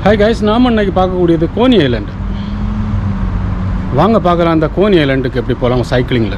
Hi guys நாம் இன்னைக்கு பார்க்கக்கூடியது கோனி ஐலண்ட் வாங்க பார்க்கலாம் அந்த கோனி ஐலண்டுக்கு எப்படி போகலாம் சைக்கிளிங்கில்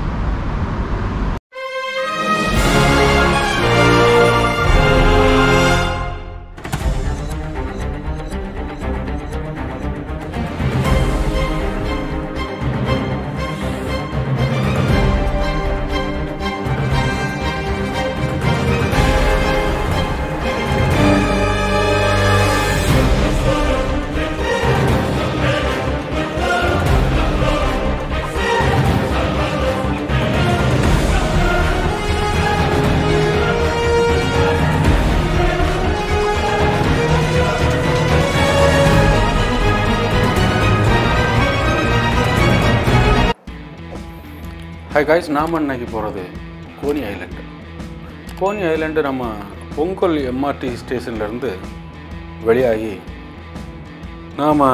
ஹாய் காய்ஸ் நாம் இன்னைக்கு போகிறது கோனி ஐலண்டு கோனி ஐலண்டு நம்ம பொங்கல் எம்ஆர்டி ஸ்டேஷன்லேருந்து வெளியாகி நாம்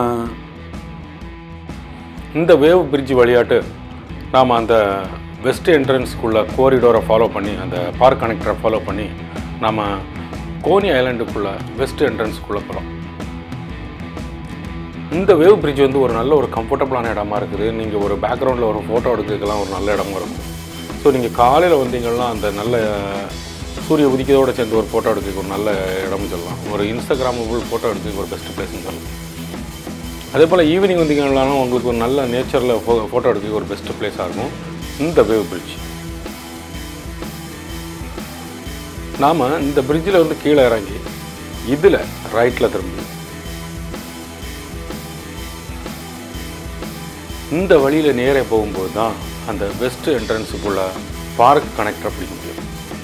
இந்த வேவ் பிரிட்ஜ் வழியாட்டு நாம் அந்த வெஸ்ட் என்ட்ரன்ஸ்க்குள்ளே கோரிடோரை ஃபாலோ பண்ணி அந்த பார்க் கனெக்டரை ஃபாலோ பண்ணி நாம் கோனி ஐலண்டுக்குள்ளே வெஸ்ட் என்ட்ரன்ஸ்க்குள்ளே போகிறோம் இந்த வேவ் பிரிட்ஜ் வந்து ஒரு நல்ல ஒரு கம்ஃபர்டபுளான இடமா இருக்குது நீங்கள் ஒரு பேக்ரவுண்டில் ஒரு ஃபோட்டோ எடுக்கிறதுக்கெல்லாம் ஒரு நல்ல இடமா இருக்கும் ஸோ நீங்கள் காலையில் வந்தீங்கன்னா அந்த நல்ல சூரிய உதிக்கதோடு சேர்ந்து ஒரு ஃபோட்டோ எடுக்க ஒரு நல்ல இடம்னு சொல்லலாம் ஒரு இன்ஸ்டாகிராமபிள் ஃபோட்டோ எடுக்க ஒரு பெஸ்ட் பிளேஸ்னு சொல்லலாம் அதே போல் ஈவினிங் வந்தீங்கன்னாலும் உங்களுக்கு ஒரு நல்ல நேச்சரில் ஃபோ ஃபோட்டோ எடுக்க ஒரு பெஸ்ட் பிளேஸாக இருக்கும் இந்த வேவ் பிரிட்ஜ் நாம் இந்த பிரிட்ஜில் வந்து கீழே இறங்கி இதில் ரைட்டில் திரும்பி இந்த வழியில் நேரே போகும்போது தான் அந்த வெஸ்ட் என்ட்ரன்ஸுக்குள்ள பார்க் கனெக்டர் பிடிக்க முடியும்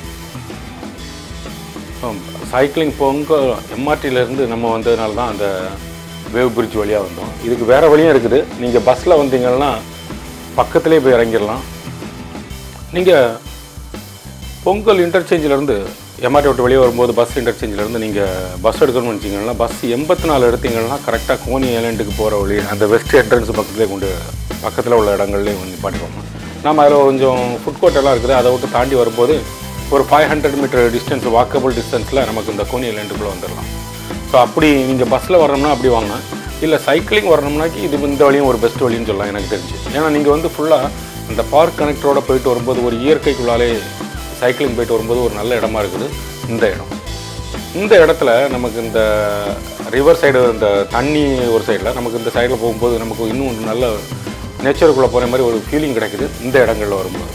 சைக்கிளிங் போங்க எம்ஆர்டியிலேருந்து நம்ம வந்ததுனால தான் அந்த வேவ் பிரிட்ஜ் வழியாக வந்தோம் இதுக்கு வேறு வழியும் இருக்குது நீங்கள் பஸ்ஸில் வந்தீங்கன்னா பக்கத்துலேயே போய் இறங்கிடலாம் நீங்கள் பொங்கல் இன்டர்சேஞ்சிலேருந்து எம்ஆர்டி விட்டு வெளியே வரும்போது பஸ் இன்டர்சேஞ்சிலேருந்து நீங்கள் பஸ் எடுக்கணும்னு வச்சிங்கன்னா பஸ் எண்பத்தி நாலு எடுத்தீங்கன்னா கரெக்டாக கோனி ஐலண்டுக்கு போகிற வழி அந்த வெஸ்ட் என்ட்ரன்ஸ் பக்கத்துலேயே கொண்டு பக்கத்தில் உள்ள இடங்கள்லேயே வந்து நிப்பாட்டிடுவோம் நம்ம அதில் கொஞ்சம் ஃபுட் கோர்ட் எல்லாம் இருக்குது அதை விட்டு தாண்டி வரும்போது ஒரு five hundred metre distance walkable டிஸ்டன்ஸில் நமக்கு இந்த கோனி ஐலண்டுக்குள்ளே வந்துடலாம் ஸோ அப்படி நீங்கள் பஸ்ஸில் வரணும்னா அப்படி வாங்க இல்லை சைக்கிளிங் வரணும்னாக்கி இது இந்த வழியும் ஒரு பெஸ்ட் வழின்னு சொல்லலாம் எனக்கு தெரிஞ்சு ஏன்னா நீங்கள் வந்து ஃபுல்லாக அந்த பார்க் கனெக்டரோட போயிட்டு வரும்போது ஒரு இயற்கைக்குள்ளாலே சைக்கிளிங் போயிட்டு வரும்போது ஒரு நல்ல இடமா இருக்குது இந்த இடம் இந்த இடத்துல நமக்கு இந்த ரிவர் சைடு இந்த தண்ணி ஒரு சைடில் நமக்கு இந்த சைடில் போகும்போது நமக்கு இன்னும் ஒரு நல்ல நேச்சருக்குள்ளே போகிற மாதிரி ஒரு ஃபீலிங் கிடைக்குது இந்த இடங்களில் வரும்போது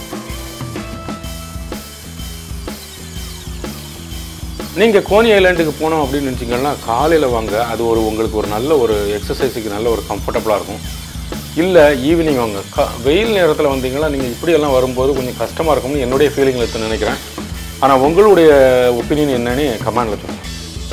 நீங்கள் கோனி ஐலாண்டுக்கு போனோம் அப்படின்னு நினச்சிங்கன்னா காலையில் வாங்க அது ஒரு உங்களுக்கு ஒரு நல்ல ஒரு எக்ஸசைஸுக்கு நல்ல ஒரு கம்ஃபர்டபுளாக இருக்கும் இல்லை ஈவினிங் வாங்க க வெயில் நேரத்தில் வந்தீங்கன்னா நீங்கள் இப்படியெல்லாம் வரும்போது கொஞ்சம் கஷ்டமாக இருக்கும்னு என்னுடைய ஃபீலிங்கில் எடுத்து நினைக்கிறேன் ஆனால் உங்களுடைய ஒப்பீனியன் என்னன்னு கமெண்டில் சொல்லுங்கள்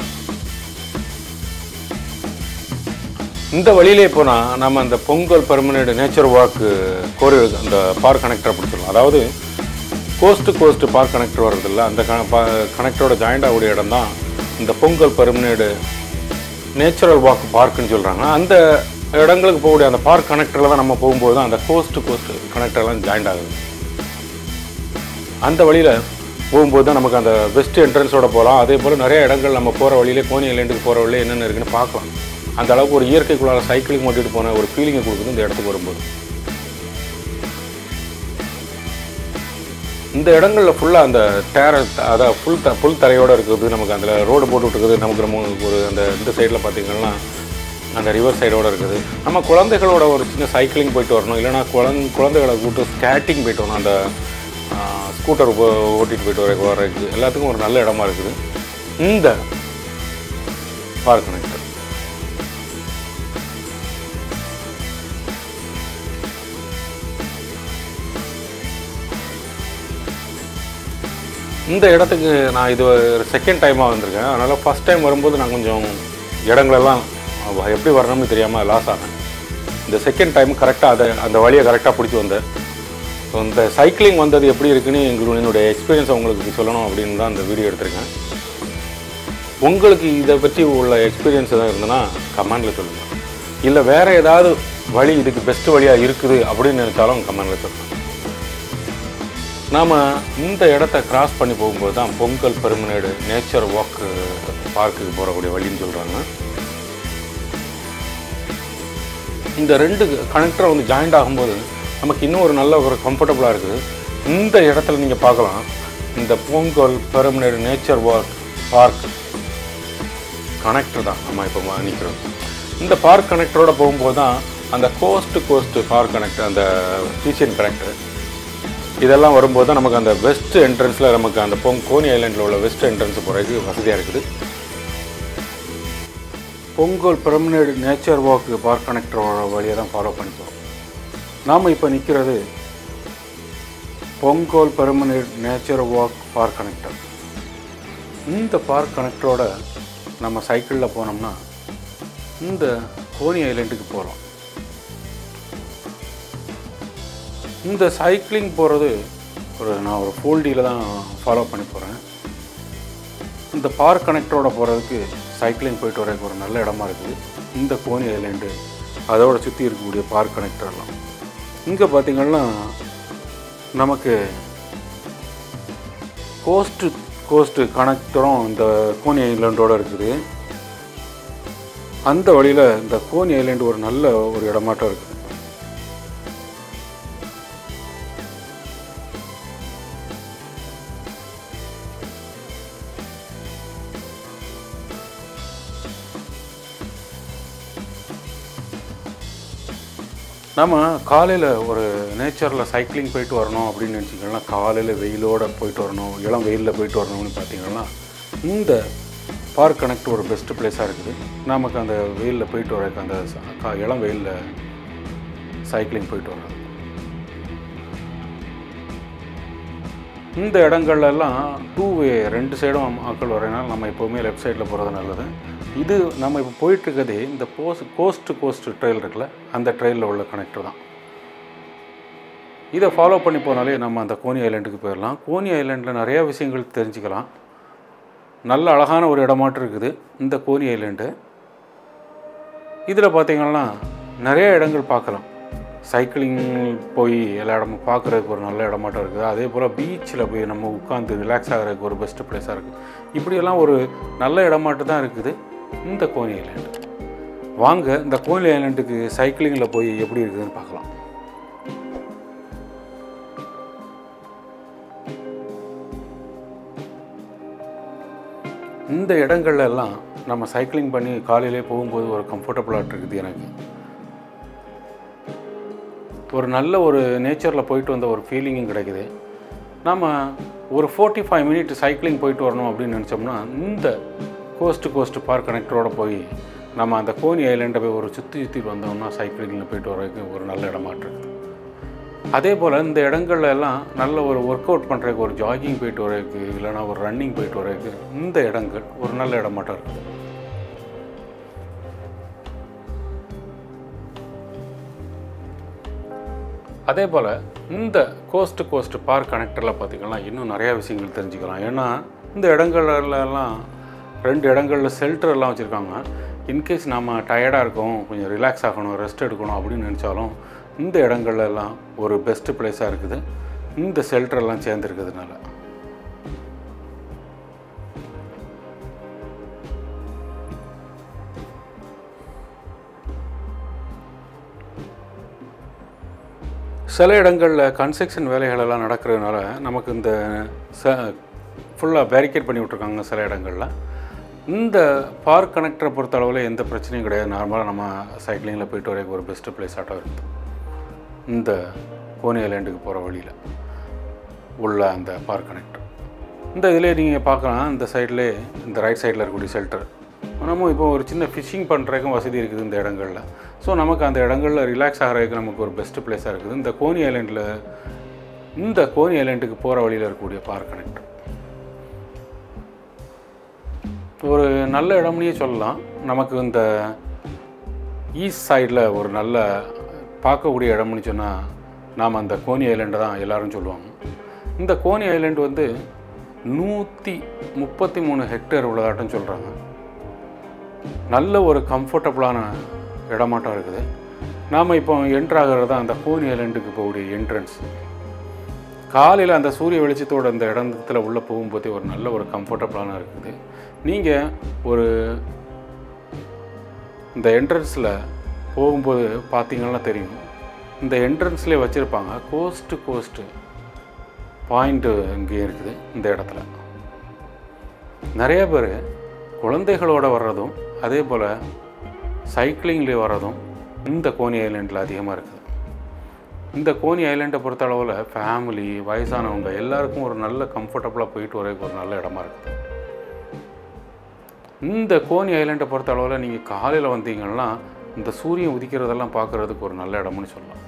இந்த வழியிலே போனால் நம்ம அந்த பொங்கல் பெர்மனெண்ட் நேச்சர் வாக்கு கோரி அந்த பார்க் கனெக்டரை பிடிச்சிடலாம் அதாவது கோஸ்ட் கோஸ்ட் பார்க் கனெக்டர் வர்றதில்ல அந்த கனெக்டரோட ஜாயிண்ட் ஆகக்கூடிய இடம் தான் இந்த பொங்கல் பெர்மனெண்ட் நேச்சுரல் வாக் பார்க்குன்னு சொல்கிறாங்க அந்த இடங்களுக்கு போகக்கூடிய அந்த பார்க் கனெக்டரில் தான் நம்ம போகும்போது தான் அந்த கோஸ்ட் கோஸ்ட் கனெக்டர்லாம் ஜாயிண்ட் ஆகுது அந்த வழியில் போகும்போது தான் நமக்கு அந்த வெஸ்ட் என்ட்ரன்ஸோட போகலாம் அதே போல் நிறைய இடங்கள் நம்ம போகிற வழியிலே கோனி ஐலேண்டுக்கு போகிற வழியில என்னென்ன இருக்குன்னு பார்க்கலாம் அந்த அளவுக்கு ஒரு இயற்கைக்குள்ளார சைக்கிளிங் ஓட்டிட்டு போன ஒரு ஃபீலிங்கை கொடுக்குது இந்த இடத்துக்கு வரும்போது இந்த இடங்களில் ஃபுல்லாக அந்த டேர அதான் ஃபுல் த புல் தரையோடு இருக்குது நமக்கு அதில் ரோடு போட்டு இருக்குது நமக்கு நம்ம ஒரு அந்த இந்த சைடில் பார்த்தீங்கன்னா அந்த ரிவர் சைடோடு இருக்குது நம்ம குழந்தைகளோட ஒரு சின்ன சைக்கிளிங் போயிட்டு வரணும் இல்லைனா குழந் குழந்தைகளை கூட்டு ஸ்கேட்டிங் போயிட்டு வரணும் அந்த ஸ்கூட்டர் ஓட்டிகிட்டு போயிட்டு வர வர்றதுக்கு எல்லாத்துக்கும் ஒரு நல்ல இடமா இருக்குது இந்த பார்க் கனெக்டர் இந்த இடத்துக்கு நான் இது செகண்ட் டைமாக வந்திருக்கேன் அதனால் ஃபஸ்ட் டைம் வரும்போது நான் கொஞ்சம் இடங்களெல்லாம் எப்படி வரணும்னு தெரியாமல் லாஸ் ஆனேன் இந்த செகண்ட் டைம் கரெக்டாக அதை அந்த வழியை கரெக்டாக பிடிச்சி வந்தேன் ஸோ இந்த சைக்கிளிங் வந்தது எப்படி இருக்குன்னு எங்களுடைய என்னுடைய எக்ஸ்பீரியன்ஸை உங்களுக்கு சொல்லணும் அப்படின்னு தான் இந்த வீடியோ எடுத்திருக்கேன் உங்களுக்கு இதை பற்றி உள்ள எக்ஸ்பீரியன்ஸ் எதாவது இருந்ததுன்னா கமெண்டில் சொல்லுங்கள் இல்லை வேறு ஏதாவது வழி இதுக்கு பெஸ்ட் வழியாக இருக்குது அப்படின்னு நினச்சாலும் கமெண்டில் சொல்லுங்கள் நாம் இந்த இடத்த கிராஸ் பண்ணி போகும்போது தான் பொங்கல் பெருமனேடு நேச்சர் வாக்கு பார்க்குக்கு போகக்கூடிய வழின்னு சொல்கிறாங்க இந்த ரெண்டு கனெக்டரை வந்து ஜாயிண்ட் ஆகும்போது நமக்கு இன்னும் ஒரு நல்ல ஒரு கம்ஃபர்டபுளாக இருக்குது இந்த இடத்துல நீங்கள் பார்க்கலாம் இந்த Punggol promenade nature walk park connector தான் நம்ம இப்போ நிற்கிறோம் இந்த பார்க் கனெக்டரோட போகும்போது தான் அந்த கோஸ்ட் கோஸ்ட் பார்க் கனெக்டர் அந்த டீச்சன் கனெக்டர் இதெல்லாம் வரும்போது தான் நமக்கு அந்த வெஸ்ட் என்ட்ரன்ஸில் நமக்கு அந்த பொங் கோனி ஐலாண்டில் உள்ள வெஸ்ட் என்ட்ரன்ஸ் போகிறதுக்கு வசதியாக இருக்குது Punggol promenade nature walk park கனெக்டரோட வழியை தான் ஃபாலோ பண்ணி போகிறோம் நாம் இப்போ நிற்கிறது Punggol promenade nature walk park connector இந்த பார்க் கனெக்டரோட நம்ம சைக்கிளில் போனோம்னா இந்த கோனி ஐலண்டுக்கு போகிறோம் இந்த சைக்கிளிங் போகிறது ஒரு நான் ஒரு ஃபோல்டியில் தான் ஃபாலோ பண்ணி போகிறேன் இந்த பார்க் கனெக்டரோட போகிறதுக்கு சைக்கிளிங் போயிட்டு வரதுக்கு ஒரு நல்ல இடமா இருக்குது இந்த கோனி ஐலேண்டு அதோட சுற்றி இருக்கக்கூடிய பார்க் கனெக்டர்லாம் இங்கே பார்த்திங்கன்னா நமக்கு கோஸ்ட்டு கோஸ்ட்டு கனெக்டரும் இந்த கோனி ஐலாண்டோட இருக்குது அந்த வழியில் இந்த கோனி ஐலாண்டு ஒரு நல்ல ஒரு இடமாட்டம் இருக்குது நம்ம காலையில் ஒரு நேச்சரில் சைக்கிளிங் போயிட்டு வரணும் அப்படின்னு நினச்சிங்கன்னா காலையில் வெயிலோடு போயிட்டு வரணும் இளம் வெயிலில் போயிட்டு வரணும்னு பார்த்தீங்கன்னா இந்த பார்க் கனெக்ட் ஒரு பெஸ்ட் பிளேஸாக இருக்குது நமக்கு அந்த வெயிலில் போயிட்டு வரக்கு அந்த ச- கா- இளம் வெயிலில் சைக்கிளிங் போயிட்டு வர்றது இந்த இடங்கள்ல எல்லாம் டூ வே ரெண்டு சைடும் மக்கள் வரனால நம்ம எப்போவுமே லெஃப்ட் சைடில் போகிறது நல்லது இது நம்ம இப்போ போயிட்டுருக்கதே இந்த போஸ் கோஸ்ட் கோஸ்ட் ட்ரெயில் இருக்குல்ல அந்த ட்ரெயிலில் உள்ள கனெக்டர் தான் இதை ஃபாலோ பண்ணி போனாலே நம்ம அந்த கோனி ஐலாண்டுக்கு போயிடலாம் கோனி ஐலாண்டில் நிறையா விஷயங்கள் தெரிஞ்சுக்கலாம் நல்ல அழகான ஒரு இடமாட்டம் இருக்குது இந்த கோனி ஐலாண்டு இதில் பார்த்தீங்கன்னா நிறைய இடங்கள் பார்க்கலாம் சைக்கிளிங் போய் எல்லா இடமும் பார்க்குறதுக்கு ஒரு நல்ல இடமாட்டம் இருக்குது அதே போல் பீச்சில் போய் நம்ம உட்காந்து ரிலாக்ஸ் ஆகிறதுக்கு ஒரு பெஸ்ட் பிளேஸாக இருக்குது இப்படியெல்லாம் ஒரு நல்ல இடமாட்டம் தான் இருக்குது இந்த கோனி ஐலாண்டு வாங்க இந்த கோனி ஐலாண்டுக்கு சைக்கிளிங்கில் போய் எப்படி இருக்குதுன்னு பார்க்கலாம் இந்த இடங்கள்ல எல்லாம் நம்ம சைக்கிளிங் பண்ணி காலையிலே போகும்போது ஒரு கம்ஃபர்டபுளாக இருக்குது எனக்கு ஒரு நல்ல ஒரு நேச்சரில் போயிட்டு வந்த ஒரு ஃபீலிங்கும் கிடைக்குது நம்ம ஒரு ஃபோர்ட்டி ஃபைவ் மினிட் சைக்கிளிங் போயிட்டு வரணும் அப்படின்னு நினச்சோம்னா இந்த கோஸ்ட் கோஸ்ட் பார்க் கனெக்டரோட போய் நம்ம அந்த கோனி ஐலாண்டை போய் ஒரு சுற்றி சுற்றி வந்தோம்னா சைக்கிளிங்கில் போயிட்டு வரதுக்கு ஒரு நல்ல இடமாட்டு இருக்குது அதே போல் இந்த இடங்கள்ல எல்லாம் நல்ல ஒரு ஒர்க் அவுட் பண்ணுறதுக்கு ஒரு ஜாகிங் போயிட்டு வரதுக்கு இல்லைன்னா ஒரு ரன்னிங் போயிட்டு வரதுக்கு இந்த இடங்கள் ஒரு நல்ல இடமாட்டம் இருக்குது அதே போல் இந்த கோஸ்ட் கோஸ்ட் பார்க் கனெக்டரில் பார்த்திங்கன்னா இன்னும் நிறையா விஷயங்கள் தெரிஞ்சுக்கலாம் ஏன்னா இந்த இடங்கள்லாம் ரெண்டு இடங்களில் ஷெல்டர் எல்லாம் வச்சுருக்காங்க இன்கேஸ் நம்ம டயர்டாக இருக்கோம் கொஞ்சம் ரிலாக்ஸ் ஆகணும் ரெஸ்ட் எடுக்கணும் அப்படின்னு நினச்சாலும் இந்த இடங்கள்ல எல்லாம் ஒரு பெஸ்ட் பிளேஸாக இருக்குது இந்த ஷெல்டர் எல்லாம் சேர்ந்துருக்கிறதுனால சில இடங்களில் கன்ஸ்ட்ரக்ஷன் வேலைகள் எல்லாம் நடக்கிறதுனால நமக்கு இந்த ச ஃபுல்லாக பேரிகேட் பண்ணி விட்ருக்காங்க சில இடங்களில் இந்த பார்க் கனெக்டரை பொறுத்த அளவில் எந்த பிரச்சனையும் கிடையாது நார்மலாக நம்ம சைக்கிளிங்கில் போயிட்டு வரக்கு ஒரு பெஸ்ட்டு பிளேஸ் ஆட்டம் இருக்குது இந்த கோனி ஐலாண்டுக்கு போகிற வழியில் உள்ள அந்த பார்க் கனெக்டர் இந்த இதிலே நீங்கள் பார்க்கலாம் இந்த சைட்லேயே இந்த ரைட் சைடில் இருக்கக்கூடிய ஷெல்டர் நம்ம இப்போ ஒரு சின்ன ஃபிஷிங் பண்ணுறதுக்கும் வசதி இருக்குது இந்த இடங்களில் ஸோ நமக்கு அந்த இடங்களில் ரிலாக்ஸ் ஆகிறதுக்கு நமக்கு ஒரு பெஸ்ட் பிளேஸாக இருக்குது இந்த கோனி ஐலாண்டில் இந்த கோனி ஐலாண்டுக்கு போகிற வழியில் இருக்கக்கூடிய பார்க் கனெக்டர் ஒரு நல்ல இடம்னே சொல்லலாம் நமக்கு இந்த ஈஸ்ட் சைடில் ஒரு நல்ல பார்க்கக்கூடிய இடம்னு சொன்னால் நாம் அந்த கோனி ஐலாண்டை தான் எல்லாரும் சொல்லுவாங்க இந்த கோனி ஐலாண்டு வந்து நூற்றி முப்பத்தி மூணு ஹெக்டேர் உள்ளதாட்டம் சொல்கிறாங்க நல்ல ஒரு கம்ஃபர்டபுளான இடமாட்டம் இருக்குது நாம் இப்போ என்ட்ரு ஆகிறது தான் அந்த கோனி ஐலாண்டுக்கு போகக்கூடிய என்ட்ரன்ஸ் காலையில் அந்த சூரிய வெளிச்சத்தோட அந்த இடத்துல உள்ளே போகும்போதே ஒரு நல்ல ஒரு கம்ஃபர்டபுளான இருக்குது நீங்கள் ஒரு இந்த என்ட்ரன்ஸில் போகும்போது பார்த்தீங்கன்னா தெரியும் இந்த என்ட்ரன்ஸ்லேயே வச்சுருப்பாங்க கோஸ்ட்டு கோஸ்ட்டு பாயிண்ட்டு இங்கே இருக்குது இந்த இடத்துல நிறைய பேர் குழந்தைகளோட வர்றதும் அதே போல் சைக்கிளிங்லேயே வர்றதும் இந்த கோனி ஐலாண்டில் அதிகமாக இருக்குது இந்த கோனி ஐலாண்டை பொறுத்த அளவில் ஃபேமிலி வயசானவங்க எல்லாருக்கும் ஒரு நல்ல கம்ஃபர்டபுளாக போயிட்டு வரதுக்கு ஒரு நல்ல இடமா இருக்குது இந்த கோனி ஐலாண்டை பொறுத்த அளவில் நீங்கள் காலையில் வந்தீங்கன்னா இந்த சூரியன் உதிக்கிறதெல்லாம் பார்க்குறதுக்கு ஒரு நல்ல இடம்னு சொல்லலாம்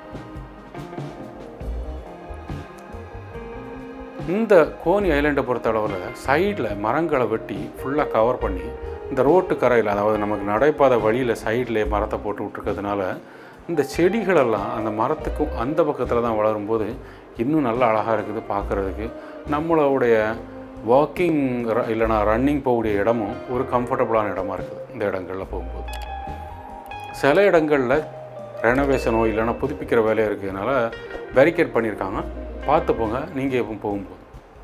இந்த கோனி ஐலாண்டை பொறுத்த அளவில் சைடில் மரங்களை வெட்டி ஃபுல்லாக கவர் பண்ணி இந்த ரோட்டு கரையில் அதாவது நமக்கு நடைபாதை வழியில் சைட்லேயே மரத்தை போட்டு விட்ருக்கிறதுனால இந்த செடிகளெல்லாம் அந்த மரத்துக்கும் அந்த பக்கத்தில் தான் வளரும்போது இன்னும் நல்லா அழகாக இருக்குது பார்க்குறதுக்கு நம்மளுடைய வாக்கிங் இல்லைனா ரன்னிங் போகக்கூடிய இடமும் ஒரு கம்ஃபர்டபுளான இடமா இருக்குது இந்த இடங்களில் போகும்போது சில இடங்களில் ரெனோவேஷனோ இல்லைன்னா புதுப்பிக்கிற வேலையாக இருக்கிறதுனால பேரிகேட் பண்ணியிருக்காங்க பார்த்து போங்க நீங்கள் எப்போ போகும்போது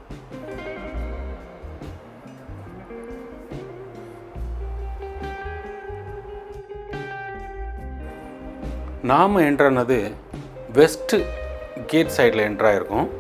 நாம் என்ட்ரானது வெஸ்ட்டு கேட் சைடில் என்ட்ராயிருக்கோம்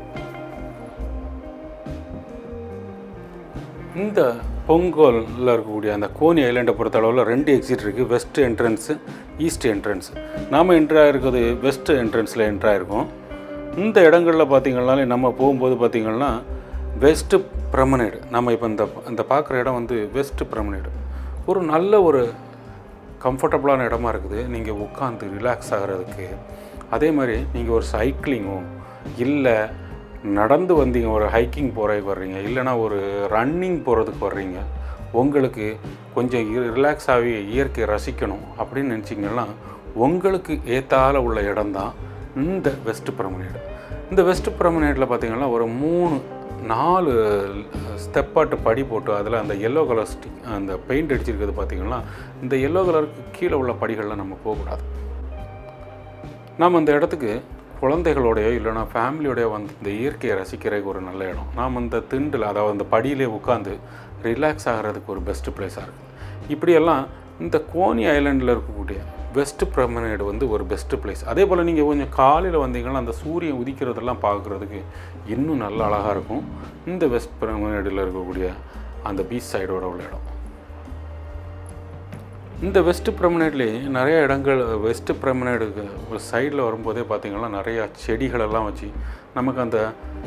இந்த பொங்கோலில் இருக்கக்கூடிய அந்த கோனி ஐலாண்டை பொறுத்த அளவில் ரெண்டு எக்ஸிட் இருக்குது வெஸ்ட் என்ட்ரன்ஸு ஈஸ்ட் என்ட்ரன்ஸ் நாம் என்ட்ரா இருக்கிறது வெஸ்ட் என்ட்ரன்ஸில் என்ட்ரா இருக்கோம் இந்த இடங்களில் பார்த்திங்கனாலே நம்ம போகும்போது பார்த்திங்கன்னா வெஸ்ட்டு பிரமனேடு நம்ம இப்போ இந்த இந்த பார்க்குற இடம் வந்து வெஸ்ட்டு பிரமனேடு ஒரு நல்ல ஒரு கம்ஃபர்டபுளான இடமா இருக்குது நீங்கள் உட்காந்து ரிலாக்ஸ் ஆகிறதுக்கு அதே மாதிரி நீங்கள் ஒரு சைக்கிளிங்கோ இல்லை நடந்து வந்தீங்க ஒரு ஹைக்கிங் போகிறதுக்கு வர்றீங்க இல்லைனா ஒரு ரன்னிங் போகிறதுக்கு வர்றீங்க உங்களுக்கு கொஞ்சம் ரிலாக்ஸ் ஆகி இயற்கையை ரசிக்கணும் அப்படின்னு நினச்சிங்கன்னா உங்களுக்கு ஏத்தால உள்ள இடம்தான் இந்த வெஸ்ட் பிரமனேடு இந்த வெஸ்ட் பிரமனேடில் பார்த்தீங்கன்னா ஒரு மூணு நாலு ஸ்டெப்பாட்டு படி போட்டு அதில் அந்த எல்லோ கலர் ஸ்டிக் அந்த பெயிண்ட் அடிச்சிருக்கிறது பார்த்தீங்கன்னா இந்த எல்லோ கலருக்கு கீழே உள்ள படிகளில் நம்ம போகக்கூடாது நாம் அந்த இடத்துக்கு குழந்தைகளோடையோ இல்லைனா ஃபேமிலியோடய வந்து இந்த இயற்கையை ரசிக்கிறதுக்கு ஒரு நல்ல இடம் நாம் அந்த திண்டில் அதாவது அந்த படியிலே உட்காந்து ரிலாக்ஸ் ஆகிறதுக்கு ஒரு பெஸ்ட்டு பிளேஸாக இருக்குது இப்படியெல்லாம் இந்த கோனி ஐலாண்டில் இருக்கக்கூடிய வெஸ்ட் பிரமனேடு வந்து ஒரு பெஸ்ட்டு பிளேஸ் அதே போல் நீங்கள் கொஞ்சம் காலையில் வந்தீங்கன்னா அந்த சூரியன் உதிக்கிறதெல்லாம் பார்க்குறதுக்கு இன்னும் நல்ல அழகாக இருக்கும் இந்த வெஸ்ட் பிரமனேடில் இருக்கக்கூடிய அந்த பீச் சைடோட உள்ள இடம் இந்த வெஸ்ட் பிரமனேட்லேயே நிறைய இடங்கள் வெஸ்ட் பிரமனேடுக்கு ஒரு சைடில் வரும்போதே பார்த்திங்கன்னா நிறையா செடிகளெல்லாம் வச்சு நமக்கு அந்த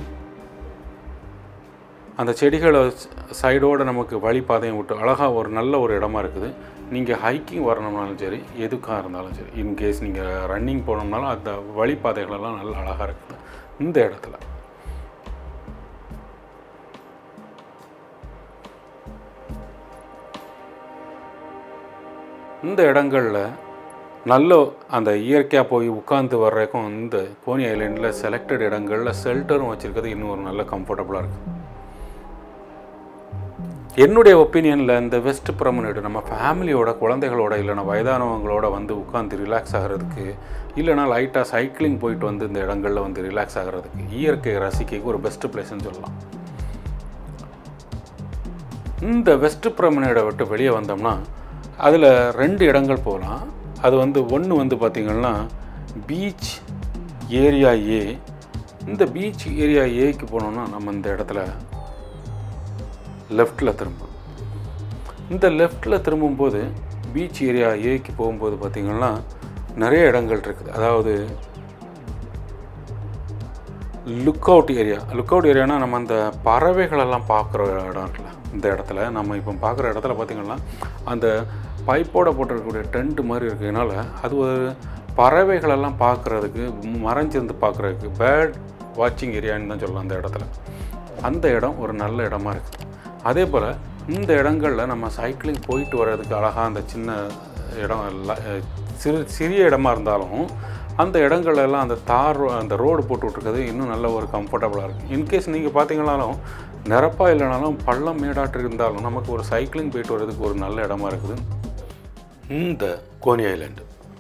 அந்த செடிகளை சைடோடு நமக்கு வழிபாதையும் விட்டு அழகாக ஒரு நல்ல ஒரு இடமா இருக்குது நீங்கள் ஹைக்கிங் வரணும்னாலும் சரி எதுக்காக இருந்தாலும் சரி இன்கேஸ் நீங்கள் ரன்னிங் போனோம்னாலும் அந்த வழிபாதைகளெல்லாம் நல்ல அழகாக இருக்குது இந்த இடத்துல இந்த இடங்களில் நல்ல அந்த இயற்கையாக போய் உட்காந்து வர்றதுக்கும் இந்த கோனி ஐலாண்டில் செலக்டட் இடங்களில் ஷெல்டரும் வச்சுருக்கிறது இன்னும் ஒரு நல்ல கம்ஃபர்டபுளாக இருக்குது என்னுடைய ஒப்பீனியனில் இந்த வெஸ்ட் பிரமனேடு நம்ம ஃபேமிலியோட குழந்தைகளோட இல்லைனா வயதானவங்களோட வந்து உட்காந்து ரிலாக்ஸ் ஆகிறதுக்கு இல்லைனா லைட்டாக சைக்கிளிங் போயிட்டு வந்து இந்த இடங்களில் வந்து ரிலாக்ஸ் ஆகிறதுக்கு இயற்கையை ரசிக்க ஒரு பெஸ்ட்டு பிளேஸ்ன்னு சொல்லலாம் இந்த வெஸ்ட் பிரமனேடை விட்டு வெளியே வந்தோம்னா அதில் ரெண்டு இடங்கள் போகலாம் அது வந்து ஒன்று வந்து பார்த்திங்கன்னா பீச் ஏரியா ஏ இந்த பீச் ஏரியா ஏக்கு போனோம்னா நம்ம இந்த இடத்துல லெஃப்டில் திரும்பணும் இந்த லெஃப்டில் திரும்பும்போது பீச் ஏரியா ஏக்கு போகும்போது பார்த்திங்கன்னா நிறைய இடங்கள் இருக்குது அதாவது look out area look out ஏரியானா நம்ம அந்த பறவைகளெல்லாம் பார்க்குற இடம் இருக்குல்ல இந்த இடத்துல நம்ம இப்போ பார்க்குற இடத்துல பார்த்திங்கன்னா அந்த பைப்போட போட்டிருக்கக்கூடிய டென்ட் மாதிரி இருக்கிறதுனால அது ஒரு பறவைகளெல்லாம் பார்க்குறதுக்கு மறைஞ்சிருந்து பார்க்குறதுக்கு பேர்ட் வாட்சிங் ஏரியான்னு தான் சொல்லலாம் அந்த இடத்துல அந்த இடம் ஒரு நல்ல இடமா இருக்குது அதே போல் இந்த இடங்களில் நம்ம சைக்கிளிங் போயிட்டு வர்றதுக்கு அழகாக அந்த சின்ன இடம் எல்லாம் சிறு சிறிய இடமா இருந்தாலும் அந்த இடங்கள்லாம் அந்த தார் அந்த ரோடு போட்டு விட்ருக்கிறது இன்னும் நல்ல ஒரு கம்ஃபர்டபுளாக இருக்குது இன்கேஸ் நீங்கள் பார்த்தீங்கன்னாலும் நிரப்பாக இல்லைனாலும் பள்ளம் மேடாட்டு இருந்தாலும் நமக்கு ஒரு சைக்கிளிங் போயிட்டு வர்றதுக்கு ஒரு நல்ல இடமா இருக்குது இந்த கோனி ஐலாண்டு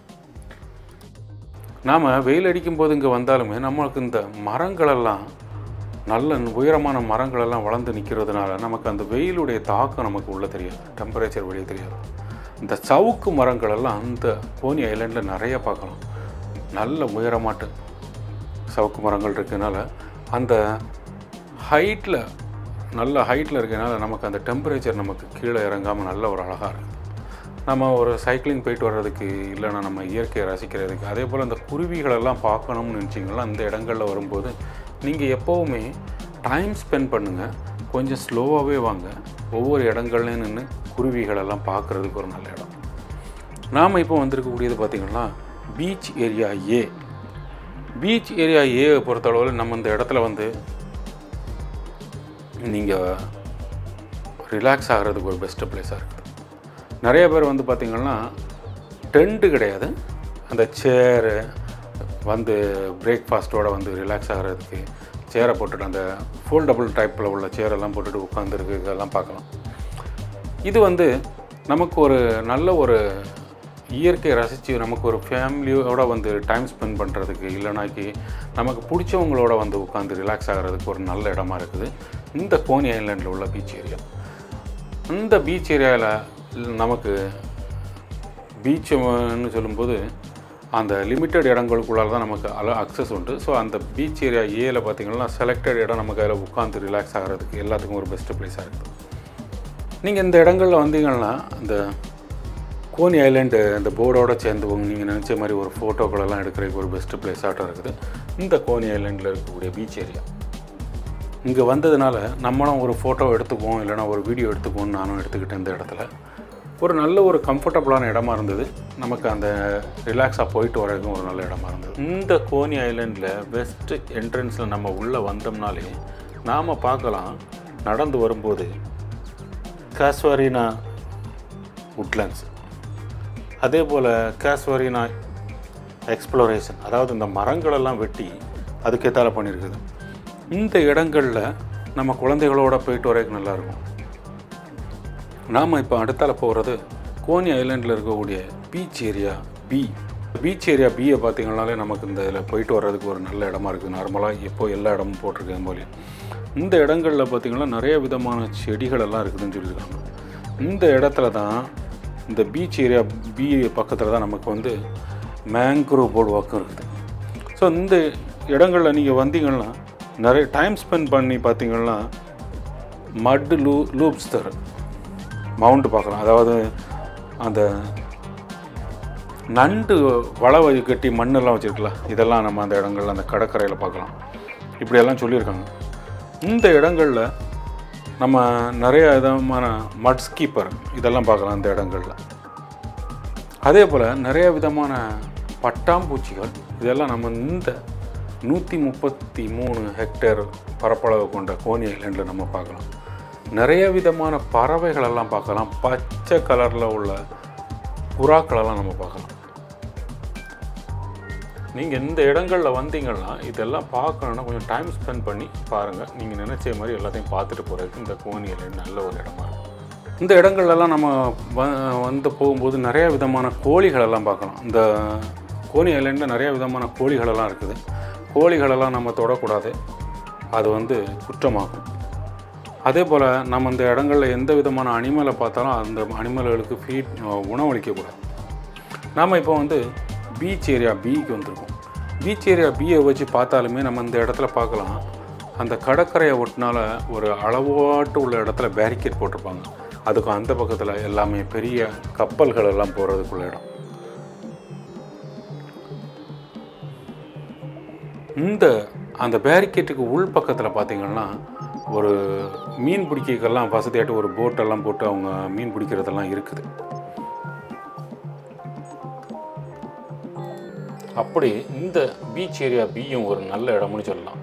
நாம் வெயில் அடிக்கும் போது இங்கே வந்தாலுமே நம்மளுக்கு இந்த மரங்களெல்லாம் நல்ல உயரமான மரங்களெல்லாம் வளர்ந்து நிற்கிறதுனால நமக்கு அந்த வெயிலுடைய தாக்கம் நமக்கு உள்ளே தெரியாது டெம்பரேச்சர் வெளியே தெரியாது இந்த சவுக்கு மரங்களெல்லாம் அந்த கோனி ஐலாண்டில் நிறைய பார்க்கலாம் நல்ல உயரமாட்டு சவுக்கு மரங்கள் இருக்கனால அந்த ஹைட்டில் நல்ல ஹைட்டில் இருக்கனால நமக்கு அந்த டெம்பரேச்சர் நமக்கு கீழே இறங்காமல் நல்ல ஒரு அழகாக இருக்குது நம்ம ஒரு சைக்கிளிங் போயிட்டு வர்றதுக்கு இல்லைன்னா நம்ம இயற்கையை ரசிக்கிறதுக்கு அதே போல் அந்த குருவிகளெல்லாம் பார்க்கணும்னு நினச்சிங்கன்னா அந்த இடங்களில் வரும்போது நீங்கள் எப்போவுமே டைம் ஸ்பெண்ட் பண்ணுங்கள் கொஞ்சம் ஸ்லோவாகவே வாங்க ஒவ்வொரு இடங்கள்லையும் நின்று குருவிகளெல்லாம் பார்க்குறதுக்கு ஒரு நல்ல இடம் நாம் இப்போ வந்திருக்கக்கூடியது பார்த்திங்கன்னா beach area A beach area A பொறுத்தளவில் நம்ம இந்த இடத்துல வந்து நீங்கள் ரிலாக்ஸ் ஆகிறதுக்கு ஒரு பெஸ்ட்டு பிளேஸாக இருக்குது நிறைய பேர் வந்து பார்த்திங்கன்னா டென்ட்டு கிடையாது அந்த சேரு வந்து பிரேக்ஃபாஸ்ட்டோட வந்து ரிலாக்ஸ் ஆகிறதுக்கு சேரை போட்டுட்டு அந்த ஃபோல்டபுள் டைப்பில் உள்ள சேரெல்லாம் போட்டுட்டு உட்காந்துருக்கு இதெல்லாம் பார்க்கலாம் இது வந்து நமக்கு ஒரு நல்ல ஒரு இயற்கையை ரசித்து நமக்கு ஒரு ஃபேமிலியோட வந்து டைம் ஸ்பெண்ட் பண்ணுறதுக்கு இல்லைனாக்கி நமக்கு பிடிச்சவங்களோட வந்து உட்காந்து ரிலாக்ஸ் ஆகிறதுக்கு ஒரு நல்ல இடமா இருக்குது இந்த கோனி ஐலாண்டில் உள்ள பீச் ஏரியா இந்த பீச் ஏரியாவில் நமக்கு பீச்சுன்னு சொல்லும்போது அந்த லிமிட்டட் இடங்களுக்குள்ளால தான் நமக்கு அல அக்சஸ் உண்டு ஸோ அந்த பீச் ஏரியா ஏல பார்த்திங்கன்னா செலக்டட் இடம் நமக்கு அதில் உட்காந்து ரிலாக்ஸ் ஆகிறதுக்கு எல்லாத்துக்கும் ஒரு பெஸ்ட்டு பிளேஸாக இருக்குது நீங்கள் இந்த இடங்களில் வந்தீங்கன்னா இந்த கோனி ஐலாண்டு இந்த போர்டோட சேர்ந்து நீங்கள் நினச்ச மாதிரி ஒரு ஃபோட்டோக்களெல்லாம் எடுக்கிறதுக்கு ஒரு பெஸ்ட்டு பிளேஸாட்டம் இருக்குது இந்த கோனி ஐலாண்டில் இருக்கக்கூடிய பீச் ஏரியா இங்கே வந்ததுனால நம்மளும் ஒரு ஃபோட்டோ எடுத்துக்குவோம் இல்லைனா ஒரு வீடியோ எடுத்துக்குவோம்னு நானும் எடுத்துக்கிட்டேன் இந்த இடத்துல ஒரு நல்ல ஒரு கம்ஃபர்டபுளான இடமா இருந்தது நமக்கு அந்த ரிலாக்ஸாக போயிட்டு வரதுக்கும் ஒரு நல்ல இடமா இருந்தது இந்த கோனி ஐலாண்டில் பெஸ்ட்டு என்ட்ரன்ஸில் நம்ம உள்ளே வந்தோம்னாலே நாம் பார்க்கலாம் நடந்து வரும்போது காஸ்வாரினா உட்லண்ட்ஸ் அதே போல் காஸ்வாரினா எக்ஸ்ப்ளோரேஷன் அதாவது இந்த மரங்களெல்லாம் வெட்டி அதுக்கேற்றால பண்ணியிருக்குது இந்த இடங்களில் நம்ம குழந்தைகளோட போயிட்டு வரதுக்கு நல்லாயிருக்கும் நாம் இப்போ அடுத்தால போகிறது கோனி ஐலாண்டில் இருக்கக்கூடிய beach area B beach area பியை பார்த்தீங்கன்னாலே நமக்கு இந்த இதில் போயிட்டு வர்றதுக்கு ஒரு நல்ல இடமா இருக்குது நார்மலாக எப்போ எல்லா இடமும் போட்டிருக்கேன் போல இந்த இடங்களில் பார்த்திங்கன்னா நிறைய விதமான செடிகள் எல்லாம் இருக்குதுன்னு சொல்லியிருக்காங்க இந்த இடத்துல தான் இந்த பீச் ஏரியா பி பக்கத்தில் தான் நமக்கு வந்து மேங்க்ரோவ் போர்டு வாக்கம் இருக்குது ஸோ இந்த இடங்களில் நீங்கள் வந்தீங்கன்னா நிறைய டைம் ஸ்பெண்ட் பண்ணி பார்த்தீங்கன்னா மட் லூ லூப்ஸ்தர் மவுண்ட் பார்க்கலாம் அதாவது அந்த நண்டு வலை வழி கட்டி மண்ணெல்லாம் வச்சுருக்கலாம் இதெல்லாம் நம்ம அந்த இடங்கள்ல அந்த கடற்கரையில் பார்க்கலாம் இப்படியெல்லாம் சொல்லியிருக்காங்க இந்த இடங்களில் நம்ம நிறைய விதமான மட் ஸ்கீப்பர் இதெல்லாம் பார்க்கலாம் இந்த இடங்களில் அதே போல் நிறைய விதமான பட்டாம்பூச்சிகள் இதெல்லாம் நம்ம இந்த நூற்றி முப்பத்தி மூணு ஹெக்டேர் பரப்பளவு கொண்ட கோனி ஐலாண்டில் நம்ம பார்க்கலாம் நிறைய விதமான பறவைகளெல்லாம் பார்க்கலாம் பச்சை கலரில் உள்ள புறாக்களெல்லாம் நம்ம பார்க்கலாம் நீங்கள் இந்த இடங்களில் வந்தீங்கன்னா இதெல்லாம் பார்க்கணுன்னா கொஞ்சம் டைம் ஸ்பெண்ட் பண்ணி பாருங்கள் நீங்கள் நினச்ச மாதிரி எல்லாத்தையும் பார்த்துட்டு போகிறதுக்கு இந்த கோனி ஐலாண்ட் நல்ல ஒரு இடமா இருக்கும் இந்த இடங்கள்லாம் நம்ம வ வந்து போகும்போது நிறைய விதமான கோழிகளெல்லாம் பார்க்கலாம் இந்த கோனி ஐலாண்டில் நிறைய விதமான கோழிகளெல்லாம் இருக்குது கோழிகளெல்லாம் நம்ம தொடக்கூடாது அது வந்து குற்றமாகும் அதே போல் நம்ம இந்த இடங்களில் எந்த விதமான அனிமலை பார்த்தாலும் அந்த அனிமல்களுக்கு ஃபீட் உணவளிக்கக்கூடாது நாம் இப்போ வந்து பீச் ஏரியா பிக்கு வந்திருக்கோம் பீச் ஏரியா பியை வச்சு பார்த்தாலுமே நம்ம இந்த இடத்துல பார்க்கலாம் அந்த கடற்கரையை ஒட்டினால ஒரு அளவாட்டு உள்ள இடத்துல பேரிகேட் போட்டிருப்பாங்க அதுக்கு அந்த பக்கத்தில் எல்லாமே பெரிய கப்பல்கள் எல்லாம் போகிறதுக்குள்ள இடம் இந்த அந்த பேரிகேட்டுக்கு உள் பக்கத்தில் பார்த்தீங்கன்னா ஒரு மீன் பிடிக்கிறதுக்கெல்லாம் வசதியாட்டு ஒரு போட்டெல்லாம் போட்டு அவங்க மீன் பிடிக்கிறதெல்லாம் இருக்குது அப்படி இந்த பீச் ஏரியா பியும் ஒரு நல்ல இடம்னு சொல்லலாம்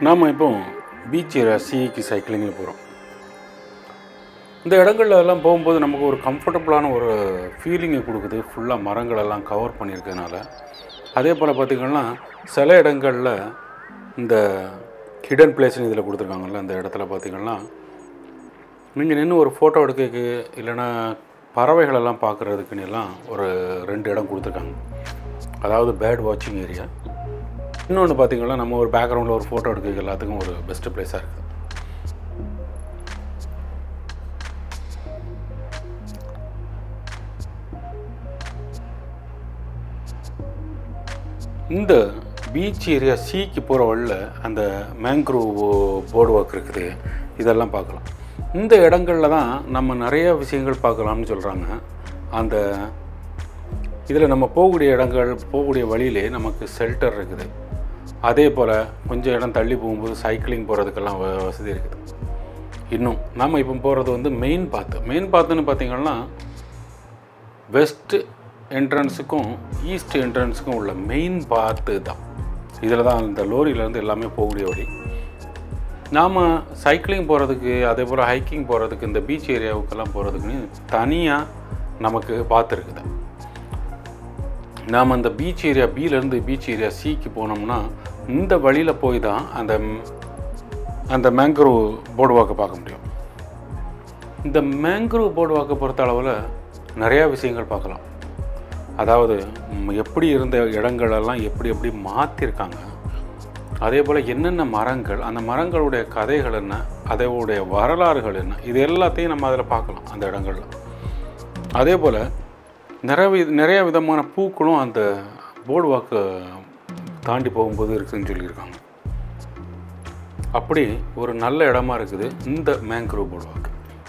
நாம் இப்போ பீச் ஏரியா சிக்கு சைக்கிளிங்கில் போகிறோம் இந்த இடங்கள்ல எல்லாம் போகும்போது நமக்கு ஒரு கம்ஃபர்டபுளான ஒரு ஃபீலிங்கை கொடுக்குது ஃபுல்லாக மரங்களெல்லாம் கவர் பண்ணியிருக்கனால அதே போல் பார்த்திங்கன்னா சில இடங்களில் இந்த ஹிடன் பிளேஸ்னு இதில் கொடுத்துருக்காங்கல்ல அந்த இடத்துல பார்த்திங்கன்னா நீங்கள் நின்று ஒரு ஃபோட்டோ எடுக்க இல்லைன்னா பறவைகளெல்லாம் பார்க்குறதுக்குன்னு எல்லாம் ஒரு ரெண்டு இடம் கொடுத்துருக்காங்க அதாவது பேர்ட் வாட்சிங் ஏரியா இன்னொன்று பார்த்தீங்கன்னா நம்ம ஒரு பேக்ரவுண்டில் ஒரு ஃபோட்டோ எடுக்க எல்லாத்துக்கும் ஒரு பெஸ்ட்டு பிளேஸாக இருக்குது இந்த பீச் ஏரியா சிக்கு போகிற வழியில் அந்த மேங்க்ரோவ் போர்டு ஒர்க் இருக்குது இதெல்லாம் பார்க்கலாம் இந்த இடங்களில் தான் நம்ம நிறைய விஷயங்கள் பார்க்கலாம்னு சொல்கிறாங்க அந்த இதில் நம்ம போகக்கூடிய இடங்கள் போகக்கூடிய வழியிலே நமக்கு ஷெல்டர் இருக்குது அதே போல் கொஞ்சம் இடம் தள்ளி போகும்போது சைக்கிளிங் போகிறதுக்கெல்லாம் வ- வசதி இருக்குது இன்னும் நாம் இப்போ போகிறது வந்து மெயின் பாத்து மெயின் பாத்துன்னு பார்த்தீங்கன்னா வெஸ்ட் என்ட்ரன்ஸுக்கும் ஈஸ்ட் என்ட்ரன்ஸுக்கும் உள்ள மெயின் பாத்து தான் இதில் தான் இந்த லோரியிலேருந்து எல்லாமே போகக்கூடிய வழி நாம் சைக்கிளிங் போகிறதுக்கு அதே போல் ஹைக்கிங் போகிறதுக்கு இந்த பீச் ஏரியாவுக்கெல்லாம் போகிறதுக்குன்னு தனியாக நமக்கு பாத்து இருக்குது நாம் அந்த பீச் ஏரியா பியிலேருந்து பீச் ஏரியா சிக்கு போனோம்னா இந்த வழியில் போய் தான் அந்த அந்த மேங்க்ரோவ் போர்டு வாக்கை பார்க்க முடியும் இந்த மேங்க்ரோவ் போர்டு வாக்கை பொறுத்த அளவில் நிறையா விஷயங்கள் பார்க்கலாம் அதாவது ம், எப்படி இருந்த இடங்களெல்லாம் எப்படி எப்படி மாற்றிருக்காங்க அதே போல் என்னென்ன மரங்கள் அந்த மரங்களுடைய கதைகள் என்ன அதோடைய வரலாறுகள் என்ன இது எல்லாத்தையும் நம்ம அதில் பார்க்கலாம் அந்த இடங்கள்ல அதே போல் நிறைய வி- நிறைய விதமான பூக்களும் அந்த போர்டு வாக்கு தாண்டி போகும்போது இருக்குதுன்னு சொல்லியிருக்காங்க அப்படி ஒரு நல்ல இடமா இருக்குது இந்த மேங்க்ரோவ் போர்டு வாக்கு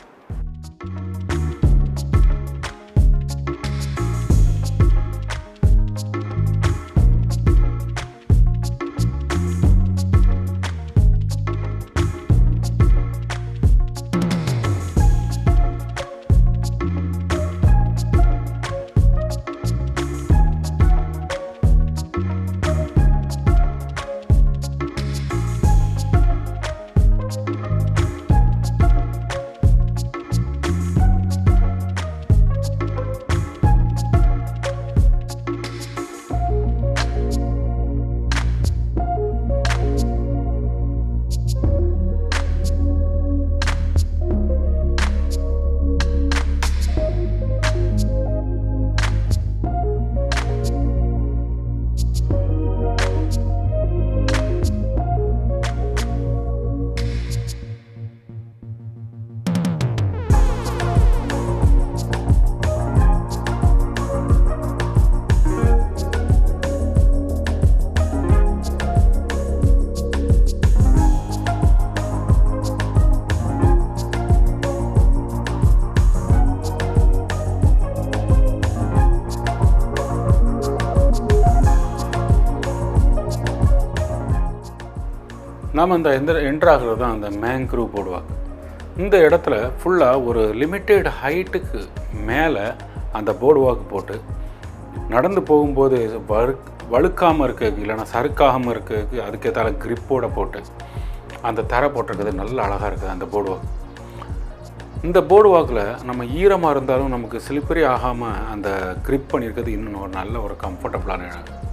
நாம் அந்த எந்த என்ட்ராகிறது தான் அந்த மேங்க்ரூவ் போடுவாங்க இந்த இடத்துல ஃபுல்லாக ஒரு லிமிட்டெட் ஹைட்டுக்கு மேலே அந்த போர்டு வாக்கு போட்டு நடந்து போகும்போது வழு வழுக்காமல் இருக்கிறதுக்கு இல்லைன்னா சறுக்காமல் இருக்கிறதுக்கு அதுக்கேற்றால கிரிப்போட போட்டு அந்த தரை போட்டிருக்கிறது நல்ல அழகாக இருக்குது அந்த போர்டு வாக்கு இந்த போர்டு வாக்கில் நம்ம ஈரமாக இருந்தாலும் நமக்கு ஸ்லிப்பரி ஆகாமல் அந்த grip பண்ணியிருக்கிறது இன்னும் ஒரு நல்ல ஒரு கம்ஃபர்டபுளான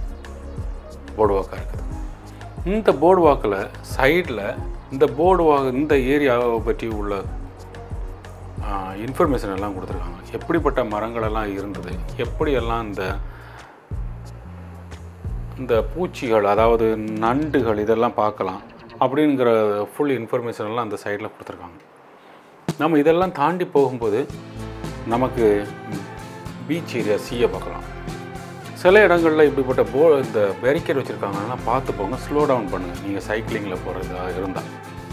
போர்டு வாக்காக இருக்குது இந்த போர்டு வாக்கில் சைடில் இந்த போர்டு வாக் இந்த ஏரியாவை பற்றி உள்ள இன்ஃபர்மேஷன் எல்லாம் கொடுத்துருக்காங்க எப்படிப்பட்ட மரங்களெல்லாம் இருந்தது எப்படியெல்லாம் இந்த இந்த பூச்சிகள் அதாவது நண்டுகள் இதெல்லாம் பார்க்கலாம் அப்படிங்கிற ஃபுல் இன்ஃபர்மேஷன் எல்லாம் அந்த சைடில் கொடுத்துருக்காங்க நம்ம இதெல்லாம் தாண்டி போகும்போது நமக்கு பீச் ஏரியா சீயை பார்க்கலாம் சில இடங்களில் இப்படிப்பட்ட போ இந்த பேரிகேட் வச்சுருக்காங்கன்னா பார்த்து போங்க ஸ்லோ டவுன் பண்ணுங்கள் நீங்கள் சைக்கிளிங்கில் போகிறதா இருந்தால்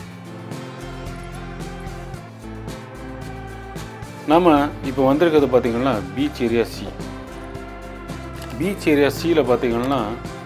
நம்ம இப்போ வந்திருக்கிறது பார்த்திங்கன்னா beach area C beach area சியில் பார்த்தீங்கன்னா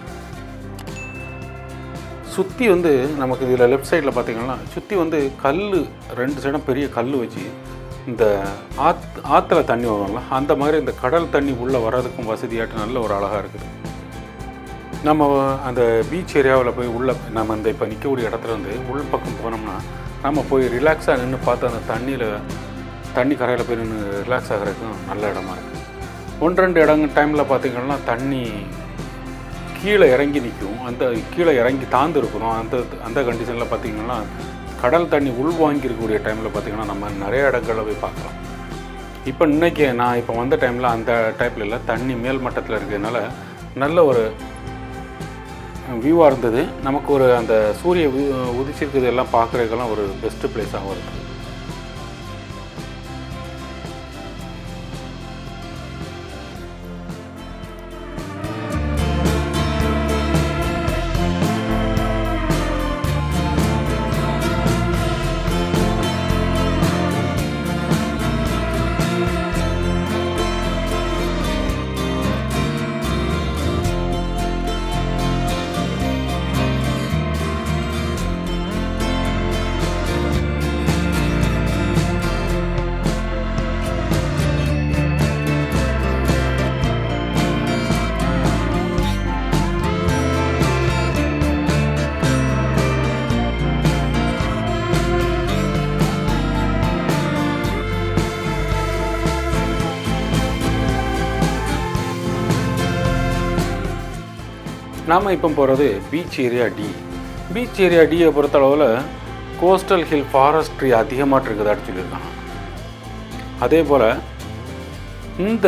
சுற்றி வந்து நமக்கு இதில் லெஃப்ட் சைடில் பார்த்தீங்கன்னா சுற்றி வந்து கல் ரெண்டு சைடும் பெரிய கல் வச்சு இந்த ஆத் ஆற்றுல தண்ணி வருவாங்களா அந்த மாதிரி இந்த கடல் தண்ணி உள்ளே வர்றதுக்கும் வசதியாட்டு நல்ல ஒரு அழகாக இருக்குது நம்ம அந்த பீச் ஏரியாவில் போய் உள்ள நம்ம இந்த இப்போ நிற்கக்கூடிய இடத்துல இருந்து உள் பக்கம் போனோம்னா நம்ம போய் ரிலாக்ஸாக நின்று பார்த்து அந்த தண்ணியில் தண்ணி கரையில் போய் நின்று ரிலாக்ஸ் ஆகிறதுக்கும் நல்ல இடமா இருக்குது ஒன்று ரெண்டு இடங்க டைமில் பார்த்திங்கன்னா தண்ணி கீழே இறங்கி நிற்கும் அந்த கீழே இறங்கி தாழ்ந்து இருக்கணும் அந்த அந்த கண்டிஷனில் பார்த்திங்கன்னா கடல் தண்ணி உள்வாங்கி இருக்கக்கூடிய டைமில் பார்த்திங்கன்னா நம்ம நிறைய இடங்களில் போய் பார்க்கலாம் இப்போ இன்னைக்கு நான் இப்போ வந்த டைமில் அந்த டைப்பில் இல்லை தண்ணி மேல் மட்டத்தில் இருக்கிறதுனால நல்ல ஒரு வியூவாக இருந்தது நமக்கு ஒரு அந்த சூரிய உ- உதிச்சிருக்கிறது எல்லாம் பார்க்குறதுக்கெல்லாம் ஒரு பெஸ்ட்டு பிளேஸாகவும் இருக்குது நாம் இப்போ போகிறது beach area D beach area டியை பொறுத்தளவில் கோஸ்டல் ஹில் ஃபாரஸ்ட்ரி அதிகமாக இருக்குதான்னு சொல்லியிருக்காங்க அதே போல் இந்த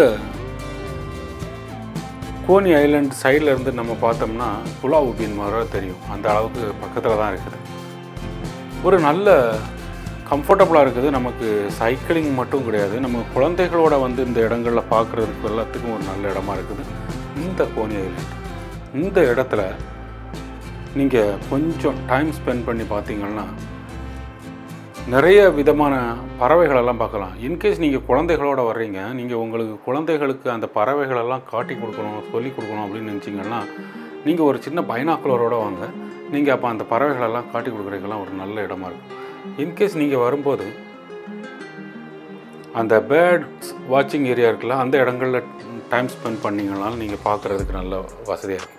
கோனி ஐலண்ட் சைடில் இருந்து நம்ம பார்த்தோம்னா புலாவ் பீன் மர தெரியும் அந்த அளவுக்கு பக்கத்தில் தான் இருக்குது ஒரு நல்ல கம்ஃபர்டபுளாக இருக்குது நமக்கு சைக்கிளிங் மட்டும் கிடையாது நம்ம குழந்தைகளோட வந்து இந்த இடங்களில் பார்க்குறதுக்கு எல்லாத்துக்கும் ஒரு நல்ல இடமா இருக்குது இந்த கோனி ஐலண்ட் இந்த இடத்துல நீங்கள் கொஞ்சம் டைம் ஸ்பெண்ட் பண்ணி பார்த்தீங்கன்னா நிறைய விதமான பறவைகளெல்லாம் பார்க்கலாம் இன்கேஸ் நீங்கள் குழந்தைகளோட வர்றீங்க நீங்கள் உங்களுக்கு குழந்தைகளுக்கு அந்த பறவைகளெல்லாம் காட்டி கொடுக்கணும் சொல்லி கொடுக்கணும் அப்படின்னு நினச்சிங்கன்னா நீங்கள் ஒரு சின்ன பைனாக்குலரோட வாங்க நீங்கள் அப்போ அந்த பறவைகளெல்லாம் காட்டி கொடுக்குறதுக்கெல்லாம் ஒரு நல்ல இடமா இருக்கும் இன்கேஸ் நீங்கள் வரும்போது அந்த பேர்ட்ஸ் வாட்சிங் ஏரியா இருக்குல்ல அந்த இடங்களில் டைம் ஸ்பெண்ட் பண்ணிங்கனாலும் நீங்கள் பார்க்குறதுக்கு நல்ல வசதியாக இருக்கும்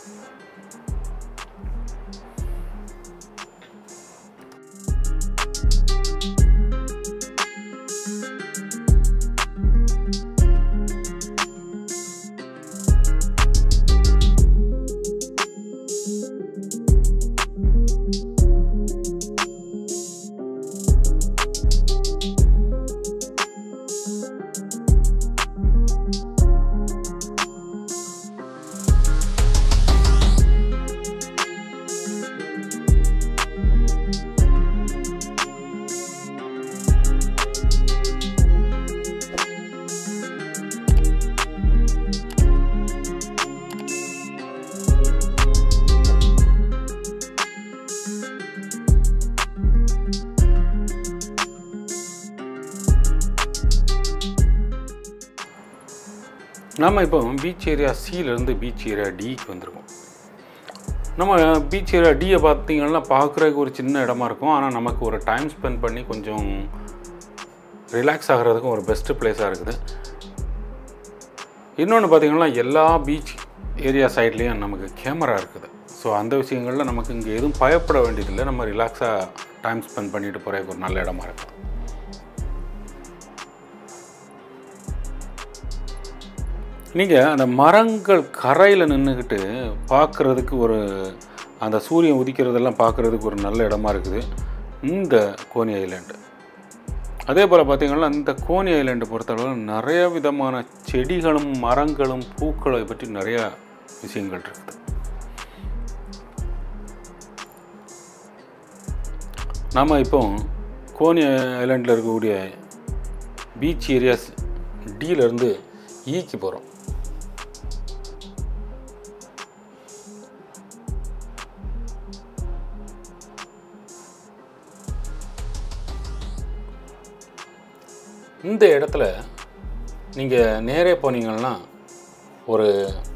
நம்ம இப்போ பீச் ஏரியா சியிலேருந்து பீச் ஏரியா டிக்கு வந்திருக்கோம் நம்ம பீச் ஏரியா டியை பார்த்தீங்கன்னா பார்க்குறதுக்கு ஒரு சின்ன இடமா இருக்கும் ஆனால் நமக்கு ஒரு டைம் ஸ்பெண்ட் பண்ணி கொஞ்சம் ரிலாக்ஸ் ஆகிறதுக்கும் ஒரு பெஸ்ட்டு பிளேஸாக இருக்குது இன்னொன்று பார்த்தீங்கன்னா எல்லா பீச் ஏரியா சைட்லேயும் நமக்கு கேமரா இருக்குது ஸோ அந்த விஷயங்களில் நமக்கு இங்கே எதுவும் பயப்பட வேண்டியதில்லை நம்ம ரிலாக்ஸாக டைம் ஸ்பெண்ட் பண்ணிட்டு போகிறதுக்கு ஒரு நல்ல இடமா இருக்குது நீங்கள் அந்த மரங்கள் கரையில் நின்றுக்கிட்டு பார்க்குறதுக்கு ஒரு அந்த சூரியன் உதிக்கிறதெல்லாம் பார்க்குறதுக்கு ஒரு நல்ல இடமா இருக்குது இந்த கோனி ஐலாண்டு அதே போல் பார்த்தீங்கன்னா இந்த கோனி ஐலாண்டை பொறுத்தளவு நிறைய விதமான செடிகளும் மரங்களும் பூக்களை பற்றி நிறைய விஷயங்கள் இருக்குது நாம் இப்போ கோனி ஐலாண்டில் இருக்கக்கூடிய பீச் ஏரியாஸ் டியிலேருந்து ஈக்கு போகிறோம் இந்த இடத்துல நீங்கள் நேரே போனீங்கன்னா ஒரு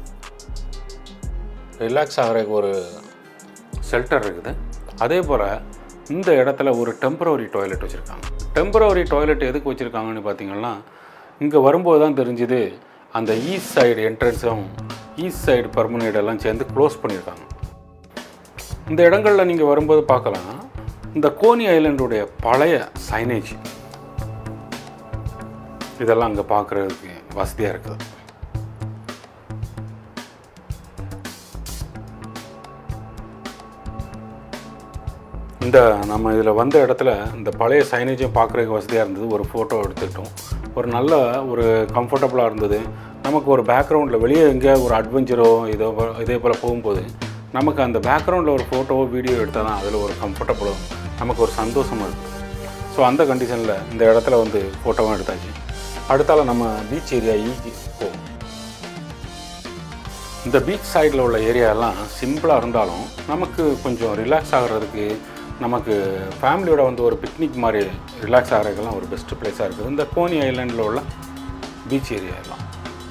ரிலாக்ஸ் ஆகிறதுக்கு ஒரு ஷெல்டர் இருக்குது அதே போல் இந்த இடத்துல ஒரு டெம்பரவரி டாய்லெட் வச்சுருக்காங்க டெம்பரவரி டாய்லெட் எதுக்கு வச்சுருக்காங்கன்னு பார்த்தீங்கன்னா இங்கே வரும்போது தான் தெரிஞ்சுது அந்த ஈஸ்ட் சைடு என்ட்ரன்ஸும் ஈஸ்ட் சைடு பர்மனேட் எல்லாம் சேர்ந்து க்ளோஸ் பண்ணியிருக்காங்க இந்த இடங்களில் நீங்கள் வரும்போது பார்க்கலாம் இந்த கோனி ஐலண்டுடைய பழைய சைனேஜ் இதெல்லாம் அங்கே பார்க்குறதுக்கு வசதியாக இருக்குது இந்த நம்ம இதில் வந்த இடத்துல இந்த பழைய சைனேஜும் பார்க்குறதுக்கு வசதியாக இருந்தது ஒரு ஃபோட்டோ எடுத்துக்கிட்டோம் ஒரு நல்ல ஒரு கம்ஃபர்டபுளாக இருந்தது நமக்கு ஒரு பேக்ரவுண்டில் வெளியே எங்கேயா ஒரு அட்வென்ச்சரோ இதோ போ- இதே போல் போகும்போது நமக்கு அந்த பேக்ரவுண்டில் ஒரு ஃபோட்டோவோ வீடியோ எடுத்தால் தான் அதில் ஒரு கம்ஃபர்டபுளும் நமக்கு ஒரு சந்தோஷமாக இருக்குது ஸோ அந்த கண்டிஷனில் இந்த இடத்துல வந்து ஃபோட்டோவும் எடுத்தாச்சு அடுத்தால நம்ம பீச் ஏரியா ஈக்கு போவோம் இந்த பீச் சைடில் உள்ள ஏரியாலாம் சிம்பிளாக இருந்தாலும் நமக்கு கொஞ்சம் ரிலாக்ஸ் ஆகிறதுக்கு நமக்கு ஃபேமிலியோட வந்து ஒரு பிக்னிக் மாதிரி ரிலாக்ஸ் ஆகிறதுக்கெல்லாம் ஒரு பெஸ்ட் பிளேஸாக இருக்குது இந்த கோனி ஐலாண்டில் உள்ள பீச் ஏரியா எல்லாம்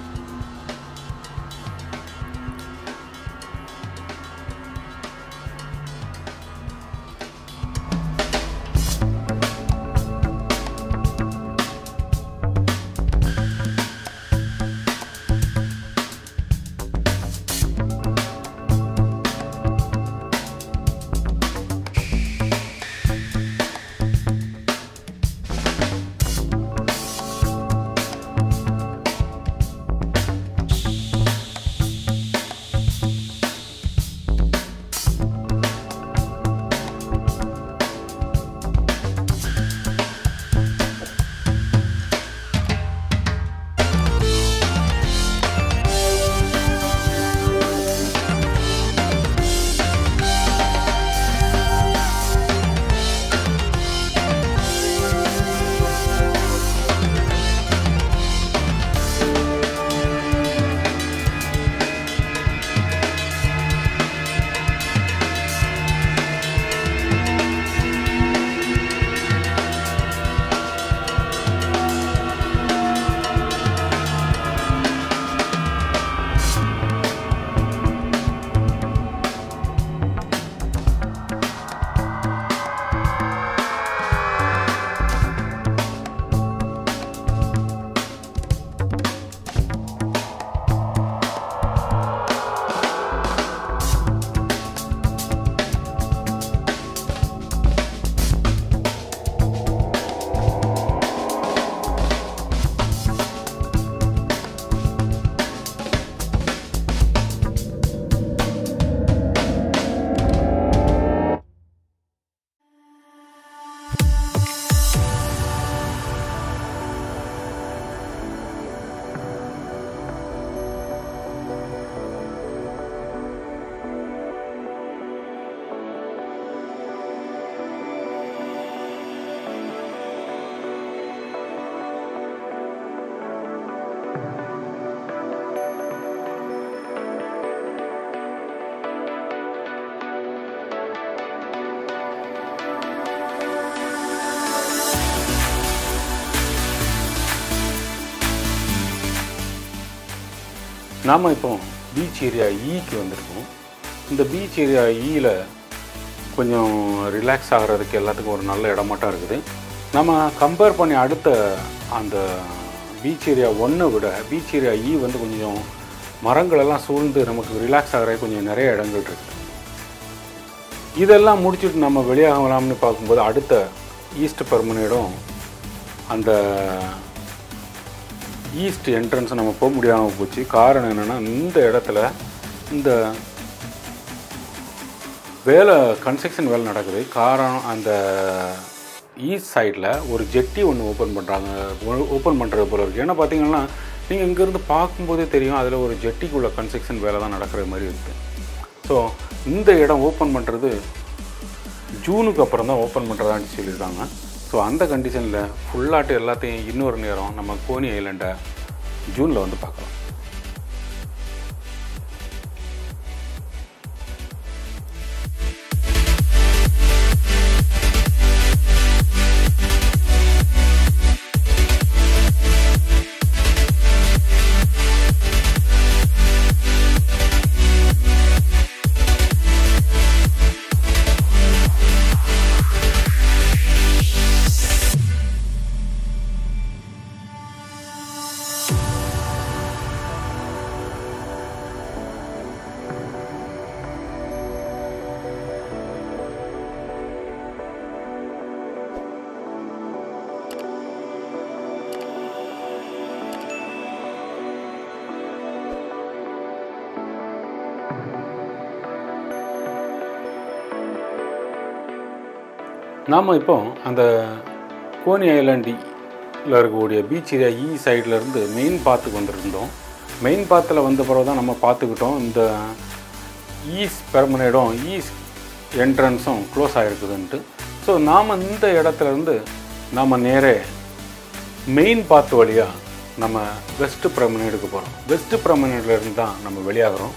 நாம் இப்போ பீச் ஏரியா ஈக்கு வந்திருக்கோம் இந்த பீச் ஏரியா ஈயில் கொஞ்சம் ரிலாக்ஸ் ஆகிறதுக்கு எல்லாத்துக்கும் ஒரு நல்ல இடமாட்டம் இருக்குது நம்ம கம்பேர் பண்ணி அடுத்த அந்த பீச் ஏரியா ஒன்றை விட பீச் ஏரியா ஈ வந்து கொஞ்சம் மரங்கள் எல்லாம் சூழ்ந்து நமக்கு ரிலாக்ஸ் ஆகிறதுக்கு கொஞ்சம் நிறைய இடங்கள் இருக்குது இதெல்லாம் முடிச்சுட்டு நம்ம வெளியாகலாம்னு பார்க்கும்போது அடுத்த ஈஸ்ட் பெர்மனேடும் அந்த ஈஸ்ட் என்ட்ரன்ஸ் நம்ம போக முடியாமல் போச்சு காரணம் என்னென்னா இந்த இடத்துல இந்த வேலை கன்ஸ்ட்ரக்ஷன் வேலை நடக்குது காரணம் அந்த ஈஸ்ட் சைடில் ஒரு ஜெட்டி ஒன்று ஓப்பன் பண்ணுறாங்க ஓப்பன் பண்ணுறது போல இருக்குது ஏன்னா பார்த்தீங்கன்னா நீங்கள் இங்கேருந்து பார்க்கும்போதே தெரியும் அதில் ஒரு ஜெட்டிக்குள்ள கன்ஸ்ட்ரக்ஷன் வேலை தான் நடக்கிற மாதிரி இருக்குது ஸோ இந்த இடம் ஓப்பன் பண்ணுறது ஜூனுக்கு அப்புறம் தான் ஓப்பன் பண்ணுறதான்னு சொல்லியிருக்காங்க ஸோ அந்த கண்டிஷனில் ஃபுல்லாட்டு எல்லாத்தையும் இன்னொரு நேரம் நம்ம கோனி ஐலண்டை ஜூனில் வந்து பார்க்கலாம் நாம் இப்போ அந்த கோனி ஐலாண்டில் இருக்கக்கூடிய பீச் ஏரியா ஈ சைட்லேருந்து மெயின் பாத்துக்கு வந்துருந்தோம் மெயின் பாத்தில் வந்த பிறகு தான் நம்ம பார்த்துக்கிட்டோம் இந்த ஈஸ் பெர்மனேடும் ஈஸ் என்ட்ரன்ஸும் க்ளோஸ் ஆகிருக்குதுன்ட்டு ஸோ நாம் இந்த இடத்துல இருந்து நாம் நேரே மெயின் பாத்து வழியாக நம்ம வெஸ்ட் பிரமனேடுக்கு போகிறோம் வெஸ்ட் பிரமனேட்லேருந்து தான் நம்ம வெளியாகிறோம்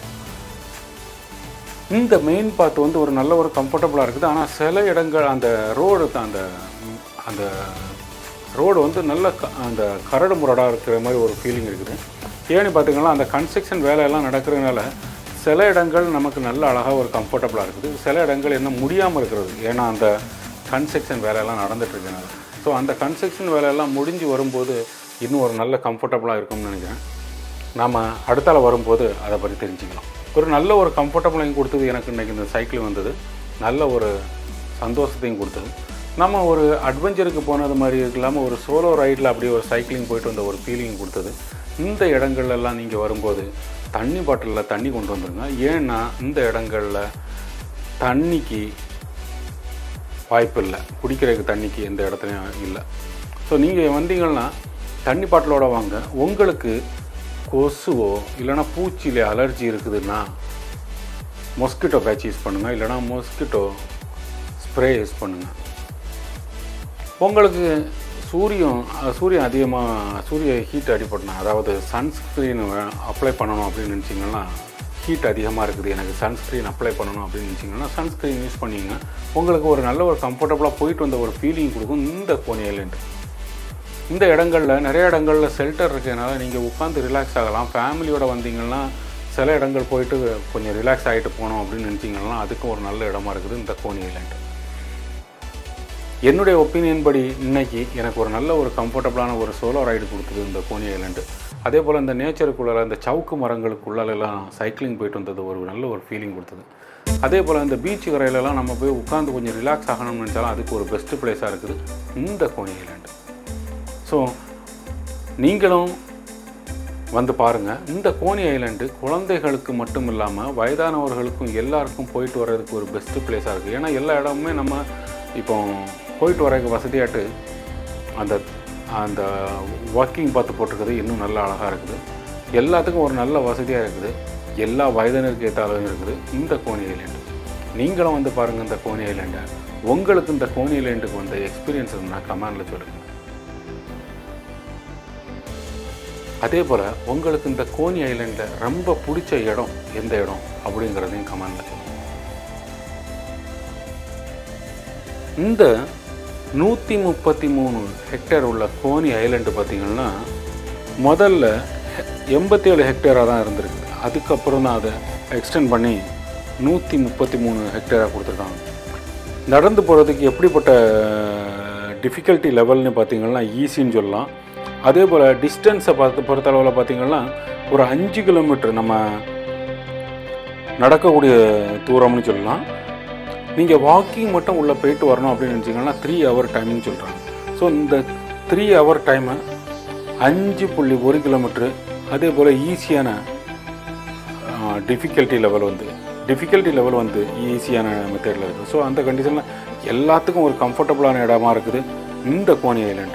இந்த மெயின் பாத் வந்து ஒரு நல்ல ஒரு கம்ஃபர்டபுளாக இருக்குது ஆனால் சில இடங்கள் அந்த ரோடு தான் அந்த அந்த ரோடு வந்து நல்ல க- அந்த கரடு முரடாக இருக்கிற மாதிரி ஒரு ஃபீலிங் இருக்குது ஏன்னு பார்த்தீங்கன்னா அந்த கன்ஸ்ட்ரக்ஷன் வேலையெல்லாம் நடக்கிறதுனால சில இடங்கள் நமக்கு நல்ல அழகாக ஒரு கம்ஃபர்டபுளாக இருக்குது சில இடங்கள் இன்னும் முடியாமல் இருக்கிறது ஏன்னா அந்த கன்ஸ்ட்ரக்ஷன் வேலையெல்லாம் நடந்துட்டு இருக்கனால ஸோ அந்த கன்ஸ்ட்ரக்ஷன் வேலையெல்லாம் முடிஞ்சு வரும்போது இன்னும் ஒரு நல்ல கம்ஃபர்டபுளாக இருக்கும்னு நினைக்கிறேன் நாம் அடுத்தால வரும்போது அதை பற்றி தெரிஞ்சுக்கலாம் ஒரு நல்ல ஒரு கம்ஃபர்டபுளையும் கொடுத்தது எனக்கு இன்றைக்கி இந்த சைக்கிள் வந்தது நல்ல ஒரு சந்தோஷத்தையும் கொடுத்தது நம்ம ஒரு அட்வென்ச்சருக்கு போனது மாதிரி இல்லாமல் ஒரு சோலோ ரைடில் அப்படியே ஒரு சைக்கிளிங் போயிட்டு வந்த ஒரு ஃபீலிங் கொடுத்தது இந்த இடங்கள்லாம் நீங்கள் வரும்போது தண்ணி பாட்டிலில் தண்ணி கொண்டு வந்துருங்க ஏன்னா இந்த இடங்களில் தண்ணிக்கு வாய்ப்பு இல்லை குடிக்கிறதுக்கு தண்ணிக்கு எந்த இடத்துலையும் இல்லை ஸோ நீங்கள் வந்தீங்கன்னா தண்ணி பாட்டிலோட வாங்க உங்களுக்கு கொசுவோ இல்லைன்னா பூச்சியில் அலர்ஜி இருக்குதுன்னா மொஸ்கிட்டோ பேட்ச் யூஸ் பண்ணுங்கள் இல்லைன்னா மொஸ்கிட்டோ ஸ்ப்ரே யூஸ் பண்ணுங்கள் உங்களுக்கு சூரியன் அஹ், சூரியன் அதிகமாக சூரிய ஹீட் அடிபடணும் அதாவது சன்ஸ்க்ரீன் அப்ளை பண்ணணும் அப்படின்னு நினச்சிங்கன்னா ஹீட் அதிகமாக இருக்குது எனக்கு சன்ஸ்க்ரீன் அப்ளை பண்ணணும் அப்படின்னு நினச்சிங்கன்னா சன்ஸ்க்ரீன் யூஸ் பண்ணிங்க உங்களுக்கு ஒரு நல்ல ஒரு கம்ஃபர்டபுளாக போயிட்டு வந்த ஒரு ஃபீலிங் கொடுக்கும் இந்த கோனி ஐலண்ட் இந்த இடங்களில் நிறைய இடங்களில் ஷெல்டர் இருக்கிறதுனால நீங்கள் உட்காந்து ரிலாக்ஸ் ஆகலாம் ஃபேமிலியோட வந்தீங்கன்னா சில இடங்கள் போயிட்டு கொஞ்சம் ரிலாக்ஸ் ஆகிட்டு போனோம் அப்படின்னு நினச்சிங்கன்னா அதுக்கும் ஒரு நல்ல இடமா இருக்குது இந்த கோனி ஐலாண்ட் என்னுடைய ஒப்பீனியன் படி இன்னைக்கு எனக்கு ஒரு நல்ல ஒரு கம்ஃபர்டபுளான ஒரு சோலோ ரைடு கொடுத்தது இந்த கோனி ஐலாண்டு அதே போல் இந்த நேச்சருக்குள்ளால இந்த சவுக்கு மரங்களுக்குள்ளாலெல்லாம் சைக்கிளிங் போயிட்டு வந்தது ஒரு நல்ல ஒரு ஃபீலிங் கொடுத்தது அதே போல் இந்த பீச் கரையிலலாம் நம்ம போய் உட்காந்து கொஞ்சம் ரிலாக்ஸ் ஆகணும்னு நினச்சாலும் அதுக்கு ஒரு பெஸ்ட் பிளேஸாக இருக்குது இந்த கோனி ஐலாண்டு ஸோ நீங்களும் வந்து பாருங்கள் இந்த கோனி ஐலாண்டு குழந்தைகளுக்கு மட்டும் இல்லாமல் வயதானவர்களுக்கும் எல்லாருக்கும் போயிட்டு வர்றதுக்கு ஒரு பெஸ்ட்டு பிளேஸாக இருக்குது ஏன்னா எல்லா இடமுமே நம்ம இப்போ போயிட்டு வரதுக்கு வசதியாட்டு அந்த அந்த வாக்கிங் பார்த்து போட்டிருக்கிறது இன்னும் நல்ல அழகாக இருக்குது எல்லாத்துக்கும் ஒரு நல்ல வசதியாக இருக்குது எல்லா வயதினருக்கு ஏற்ற அளவு இருக்குது இந்த கோனி ஐலாண்டு நீங்களும் வந்து பாருங்கள் இந்த கோனி ஐலாண்டை உங்களுக்கு இந்த கோனி ஐலாண்டுக்கு வந்த எக்ஸ்பீரியன்ஸ் இருந்தால் கமெண்டில் சொல்லுங்கள் அதே போல் உங்களுக்கு இந்த கோனி ஐலண்டில் ரொம்ப பிடிச்ச இடம் எந்த இடம் அப்படிங்கிறதையும் கமெண்டில் சொல்லுங்கள் இந்த நூற்றி முப்பத்தி மூணு ஹெக்டேர் உள்ள கோனி ஐலண்டு பார்த்திங்கன்னா முதல்ல எண்பத்தேழு ஹெக்டேராக தான் இருந்திருக்கு அதுக்கப்புறம் தான் அதை எக்ஸ்டெண்ட் பண்ணி நூற்றி முப்பத்தி மூணு ஹெக்டேராக கொடுத்துருக்காங்க நடந்து போகிறதுக்கு எப்படிப்பட்ட டிஃபிகல்ட்டி லெவல்னு பார்த்தீங்கன்னா ஈஸின்னு சொல்லலாம் அதே போல் டிஸ்டன்ஸை பார்த்து பொறுத்தளவில் பார்த்தீங்கன்னா ஒரு அஞ்சு கிலோமீட்டர் நம்ம நடக்கக்கூடிய தூரம்னு சொல்லலாம் நீங்கள் வாக்கிங் மட்டும் உள்ளே போயிட்டு வரணும் அப்படின்னு நினச்சிங்கன்னா த்ரீ ஹவர் டைமிங் சொல்கிறாங்க ஸோ இந்த த்ரீ ஹவர் டைமை அஞ்சு புள்ளி ஒரு கிலோமீட்ரு அதே போல் ஈஸியான டிஃபிகல்ட்டி லெவல் வந்து டிஃபிகல்ட்டி லெவல் வந்து ஈஸியான மெத்தடில் இருக்குது ஸோ அந்த கண்டிஷனில் எல்லாத்துக்கும் ஒரு கம்ஃபர்டபுளான இடமா இருக்குது இந்த கோனி ஐலாண்டு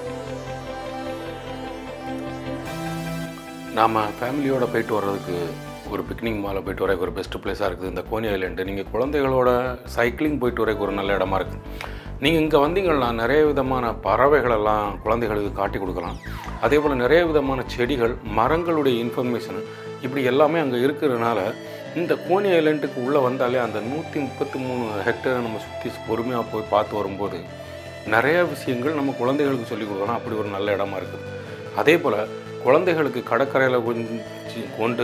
நாம் ஃபேமிலியோட போயிட்டு வர்றதுக்கு ஒரு பிக்னிக் மாலை போயிட்டு வரக்கு ஒரு பெஸ்ட் பிளேஸாக இருக்குது இந்த கோனி ஐலாண்டு நீங்கள் குழந்தைகளோட சைக்கிளிங் போயிட்டு வரக்கு ஒரு நல்ல இடமா இருக்குது நீங்கள் இங்கே வந்தீங்கன்னா நிறைய விதமான பறவைகளெல்லாம் குழந்தைகளுக்கு காட்டி கொடுக்கலாம் அதே போல் நிறைய விதமான செடிகள் மரங்களுடைய இன்ஃபர்மேஷன் இப்படி எல்லாமே அங்கே இருக்கிறதுனால இந்த கோனி ஐலாண்டுக்கு உள்ளே வந்தாலே அந்த நூற்றி முப்பத்தி மூணு ஹெக்டரை நம்ம சுற்றி பொறுமையாக போய் பார்த்து வரும்போது நிறைய விஷயங்கள் நம்ம குழந்தைகளுக்கு சொல்லிக் கொடுக்கலாம் அப்படி ஒரு நல்ல இடமா இருக்குது அதே போல் குழந்தைகளுக்கு கடற்கரையில் கொஞ்சம் கொண்டு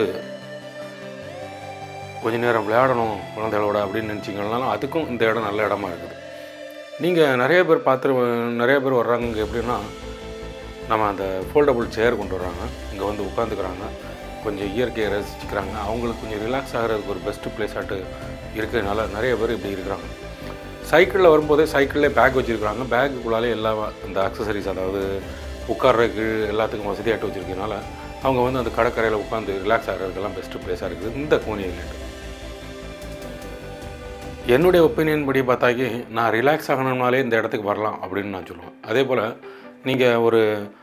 கொஞ்ச நேரம் விளையாடணும் குழந்தைகளோட அப்படின்னு நினச்சிங்கனாலும் அதுக்கும் இந்த இடம் நல்ல இடமா இருக்குது நீங்கள் நிறைய பேர் பார்த்து நிறைய பேர் வர்றாங்க இங்கே எப்படின்னா நம்ம அந்த ஃபோல்டபுள் சேர் கொண்டு வர்றாங்க இங்கே வந்து உட்காந்துக்கிறாங்க கொஞ்சம் இயற்கையை ரசிச்சுக்கிறாங்க அவங்களுக்கு கொஞ்சம் ரிலாக்ஸ் ஆகிறதுக்கு ஒரு பெஸ்ட்டு பிளேஸ் ஆட்டு இருக்கிறதுனால நிறைய பேர் இப்படி இருக்கிறாங்க சைக்கிளில் வரும்போதே சைக்கிள்லேயே பேக் வச்சுருக்காங்க பேக்குக்குள்ளாலே எல்லா இந்த அக்சசரிஸ் அதாவது உட்கார்றதுக்கு எல்லாத்துக்கும் வசதியாட்டு வச்சுருக்கனால அவங்க வந்து அந்த கடற்கரையில் உட்காந்து ரிலாக்ஸ் ஆகிறதுக்கெல்லாம் பெஸ்ட்டு பிளேஸாக இருக்குது இந்த கோனி ஐலாண்டு என்னுடைய ஒப்பீனியன் படி பார்த்தாக்கி நான் ரிலாக்ஸ் ஆகணும்னாலே இந்த இடத்துக்கு வரலாம் அப்படின்னு நான் சொல்லுவேன் அதே போல் நீங்கள் ஒரு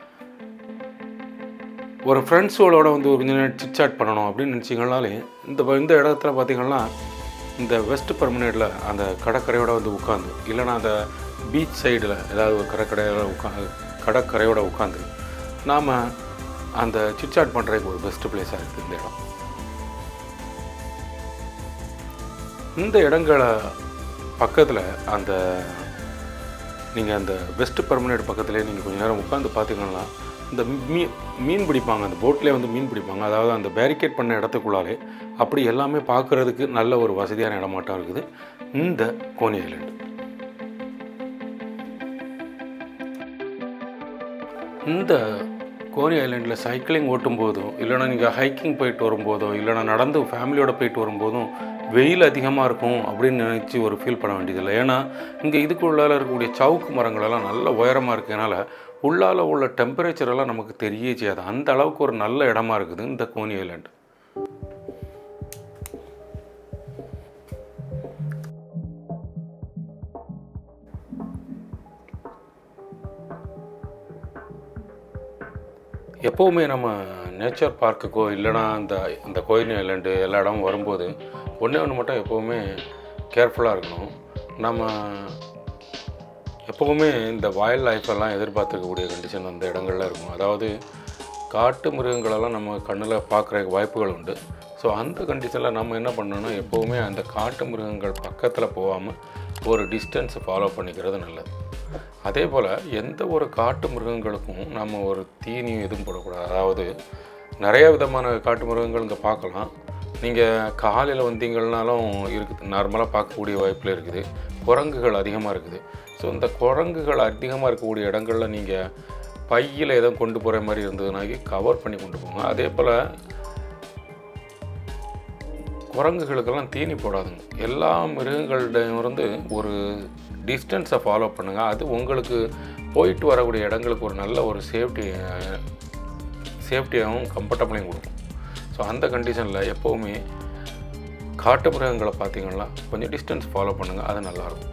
ஒரு ஃப்ரெண்ட்ஸோட வந்து ஒரு கொஞ்ச நேரம் சிட்சாட் பண்ணணும் அப்படின்னு நினச்சிங்கனாலே இந்த ப- இந்த இடத்துல பார்த்தீங்கன்னா இந்த வெஸ்ட் பர்மனெண்ட்டில் அந்த கடற்கரையோட வந்து உட்காந்து இல்லைன்னா அந்த பீச் சைடில் ஏதாவது ஒரு கடற்கரையோட உட்காந்து கடற்கரையோட உட்காந்து நாம் அந்த சிட்சாட் பண்ணுறதுக்கு ஒரு பெஸ்ட் பிளேஸாக இருக்குது இந்த இடம் இந்த இடங்களை பக்கத்தில் அந்த நீங்கள் அந்த வெஸ்ட் பர்மனெண்ட் பக்கத்துலேயே நீங்கள் கொஞ்ச நேரம் உட்காந்து பார்த்தீங்கன்னா இந்த மீன் மீன் பிடிப்பாங்க அந்த போட்லேயே வந்து மீன் பிடிப்பாங்க அதாவது அந்த பேரிகேட் பண்ண இடத்துக்குள்ளாலே அப்படி எல்லாமே பார்க்குறதுக்கு நல்ல ஒரு வசதியான இடமாட்டம் இருக்குது இந்த கோனி ஐலண்ட் இந்த கோனி ஐலண்டில் சைக்கிளிங் ஓட்டும் போதும் இல்லைன்னா நீங்கள் ஹைக்கிங் போயிட்டு வரும்போதும் இல்லைன்னா நடந்து ஃபேமிலியோட போயிட்டு வரும்போதும் வெயில் அதிகமாக இருக்கும் அப்படின்னு நினச்சி ஒரு ஃபீல் பண்ண வேண்டியதில்லை ஏன்னா இங்கே இதுக்குள்ளால இருக்கக்கூடிய சவுக்கு மரங்களெல்லாம் நல்ல உயரமாக இருக்கனால உள்ளால உள்ள டெம்பரேச்சர் எல்லாம் நமக்கு தெரியவே செய்யாது அந்த அளவுக்கு ஒரு நல்ல இடமா இருக்குது இந்த கோனி ஐலண்ட் எப்போவுமே நம்ம நேச்சர் பார்க்குக்கோ இல்லைனா இந்த இந்த கோயில் ஐலண்டு எல்லா இடமும் வரும்போது ஒன்றே ஒன்று மட்டும் எப்போவுமே கேர்ஃபுல்லாக இருக்கணும் நம்ம எப்போவுமே இந்த வைல்ட் லைஃப் எல்லாம் எதிர்பார்த்துக்கக்கூடிய கண்டிஷன் அந்த இடங்கள்ல இருக்கும் அதாவது காட்டு மிருகங்களெல்லாம் நம்ம கண்ணில் பார்க்குற வாய்ப்புகள் உண்டு ஸோ அந்த கண்டிஷனில் நம்ம என்ன பண்ணணும்னா எப்போவுமே அந்த காட்டு மிருகங்கள் பக்கத்தில் போகாமல் ஒரு டிஸ்டன்ஸ் ஃபாலோ பண்ணிக்கிறது நல்லது அதே போல் எந்த ஒரு காட்டு மிருகங்களுக்கும் நம்ம ஒரு தீனியும் எதுவும் போடக்கூடாது அதாவது நிறைய விதமான காட்டு மிருகங்கள் இங்கே பார்க்கலாம் நீங்கள் காலையில் வந்தீங்கன்னாலும் இருக்குது நார்மலாக பார்க்கக்கூடிய வாய்ப்பில் இருக்குது குரங்குகள் அதிகமாக இருக்குது ஸோ இந்த குரங்குகள் அதிகமாக இருக்கக்கூடிய இடங்கள்ல நீங்கள் பையில் எதுவும் கொண்டு போகிற மாதிரி இருந்ததுனாக்கி கவர் பண்ணி கொண்டு போங்க அதே போல் குரங்குகளுக்கெல்லாம் தீனி போடாதுங்க எல்லா மிருகங்களிடம் இருந்து ஒரு டிஸ்டன்ஸை ஃபாலோ பண்ணுங்கள் அது உங்களுக்கு போயிட்டு வரக்கூடிய இடங்களுக்கு ஒரு நல்ல ஒரு சேஃப்டி சேஃப்டியாகவும் கம்ஃபர்டபுளையும் கொடுக்கும் ஸோ அந்த கண்டிஷனில் எப்போவுமே காட்டு மிருகங்களை பார்த்தீங்கன்னா கொஞ்சம் டிஸ்டன்ஸ் ஃபாலோ பண்ணுங்கள் அது நல்லாயிருக்கும்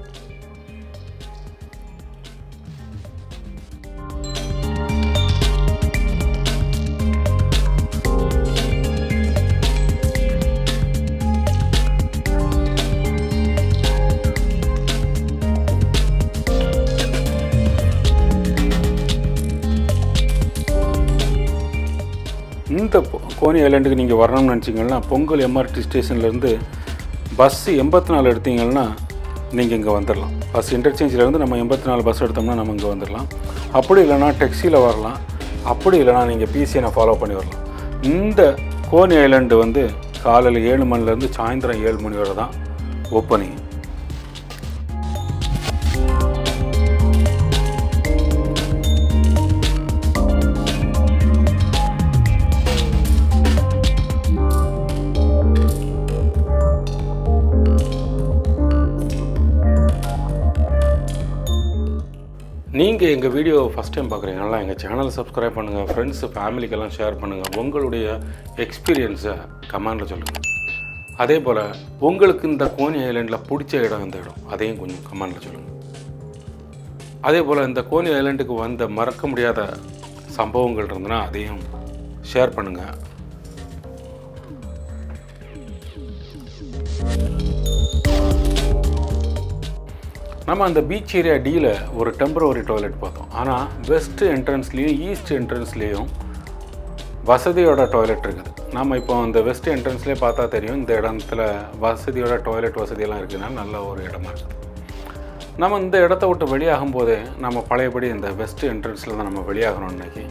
இந்த பொ- கோனி ஐலாண்டுக்கு நீங்கள் வரணும்னு நினச்சிங்கன்னா பொங்கல் எம்ஆர்டி ஸ்டேஷன்லேருந்து பஸ்ஸு எண்பத்தி நாலு எடுத்தீங்கன்னா நீங்கள் இங்கே வந்துடலாம் பஸ் இன்டர்சேஞ்சில் இருந்து நம்ம எண்பத்தி நாலு பஸ் எடுத்தோம்னா நம்ம இங்கே வந்துடலாம் அப்படி இல்லைனா டெக்ஸியில் வரலாம் அப்படி இல்லைனா நீங்கள் பிசிஎனை ஃபாலோ பண்ணி வரலாம் இந்த கோனி ஐலாண்டு வந்து காலையில் ஏழு மணிலேருந்து சாயந்தரம் ஏழு மணி வரை தான் ஓப்பனிங் நீங்கள் எங்கள் வீடியோ ஃபஸ்ட் டைம் பார்க்குறீங்களா எங்கள் சேனலை சப்ஸ்கிரைப் பண்ணுங்கள் ஃப்ரெண்ட்ஸு ஃபேமிலிக்கெல்லாம் ஷேர் பண்ணுங்கள் உங்களுடைய எக்ஸ்பீரியன்ஸை கமெண்டில் சொல்லுங்கள் அதே போல் உங்களுக்கு இந்த கோனி ஐலாண்டில் பிடிச்ச இடம் இந்த இடம் அதையும் கொஞ்சம் கமெண்டில் சொல்லுங்கள் அதே போல் இந்த கோனி ஐலாண்டுக்கு வந்த மறக்க முடியாத சம்பவங்கள் இருந்ததுன்னா அதையும் ஷேர் பண்ணுங்கள் நம்ம அந்த பீச் ஏரியா டியில் ஒரு டெம்பரவரி டாய்லெட் பார்த்தோம் ஆனால் வெஸ்ட் என்ட்ரன்ஸ்லேயும் ஈஸ்ட் என்ட்ரன்ஸ்லேயும் வசதியோட டாய்லெட் இருக்குது நம்ம இப்போ அந்த வெஸ்ட் என்ட்ரன்ஸ்லேயே பார்த்தா தெரியும் இந்த இடத்துல வசதியோட டாய்லெட் வசதியெல்லாம் இருக்குதுன்னா நல்ல ஒரு இடமா இருக்குது நம்ம இந்த இடத்த விட்டு வெளியாகும் போதே நம்ம பழையபடி இந்த வெஸ்ட் என்ட்ரன்ஸில் தான் நம்ம வெளியாகணும் இன்னைக்கு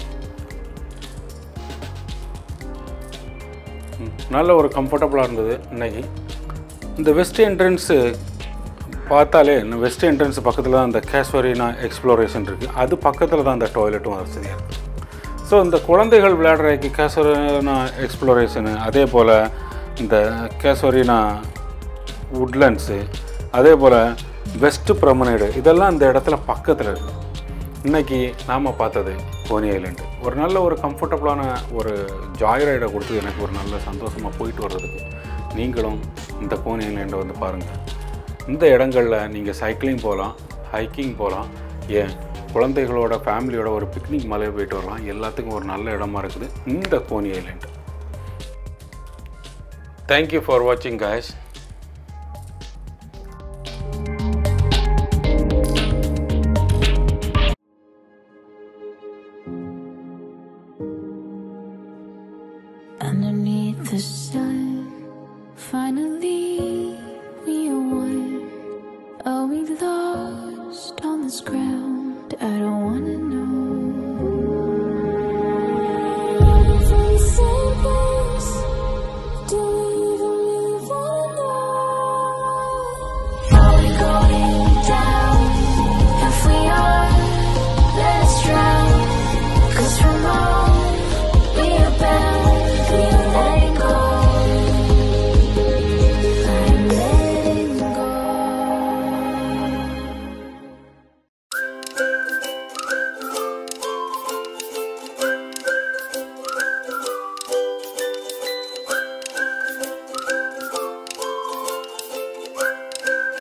ம், நல்ல ஒரு கம்ஃபர்டபுளாக இருந்தது இன்னைக்கு இந்த வெஸ்ட் என்ட்ரன்ஸு பார்த்தாலே இந்த வெஸ்ட் என்ட்ரன்ஸ் பக்கத்தில் தான் அந்த கேஸ்வரினா எக்ஸ்ப்ளோரேஷன் இருக்குது அது பக்கத்தில் தான் அந்த டாய்லெட்டும் வசதியாக இருக்குது ஸோ இந்த குழந்தைகள் விளையாடுறதுக்கு கேஸ்வரினா எக்ஸ்ப்ளோரேஷனு அதே போல் இந்த கேஸ்வரினா உட்லண்ட்ஸு அதே போல் வெஸ்ட் ப்ரொமனேடு இதெல்லாம் இந்த இடத்துல பக்கத்தில் இருக்குது இன்னைக்கு நாம் பார்த்தது கோனி ஐலண்டு ஒரு நல்ல ஒரு கம்ஃபர்டபுளான ஒரு ஜாய் ரைடை கொடுத்து எனக்கு ஒரு நல்ல சந்தோஷமாக போயிட்டு வர்றதுக்கு நீங்களும் இந்த கோனி ஐலாண்டை வந்து பாருங்கள் இந்த இடங்களில் நீங்கள் சைக்கிளிங் போகலாம் ஹைக்கிங் போகலாம் ஏன் குழந்தைகளோட ஃபேமிலியோட ஒரு பிக்னிக் மலையை போயிட்டு வரலாம் எல்லாத்துக்கும் ஒரு நல்ல இடமா இருக்குது இந்த கோனி ஐலேண்ட் தேங்க்யூ ஃபார் வாட்சிங் guys Underneath the sun, finally we are one. Are we lost on this ground? I don't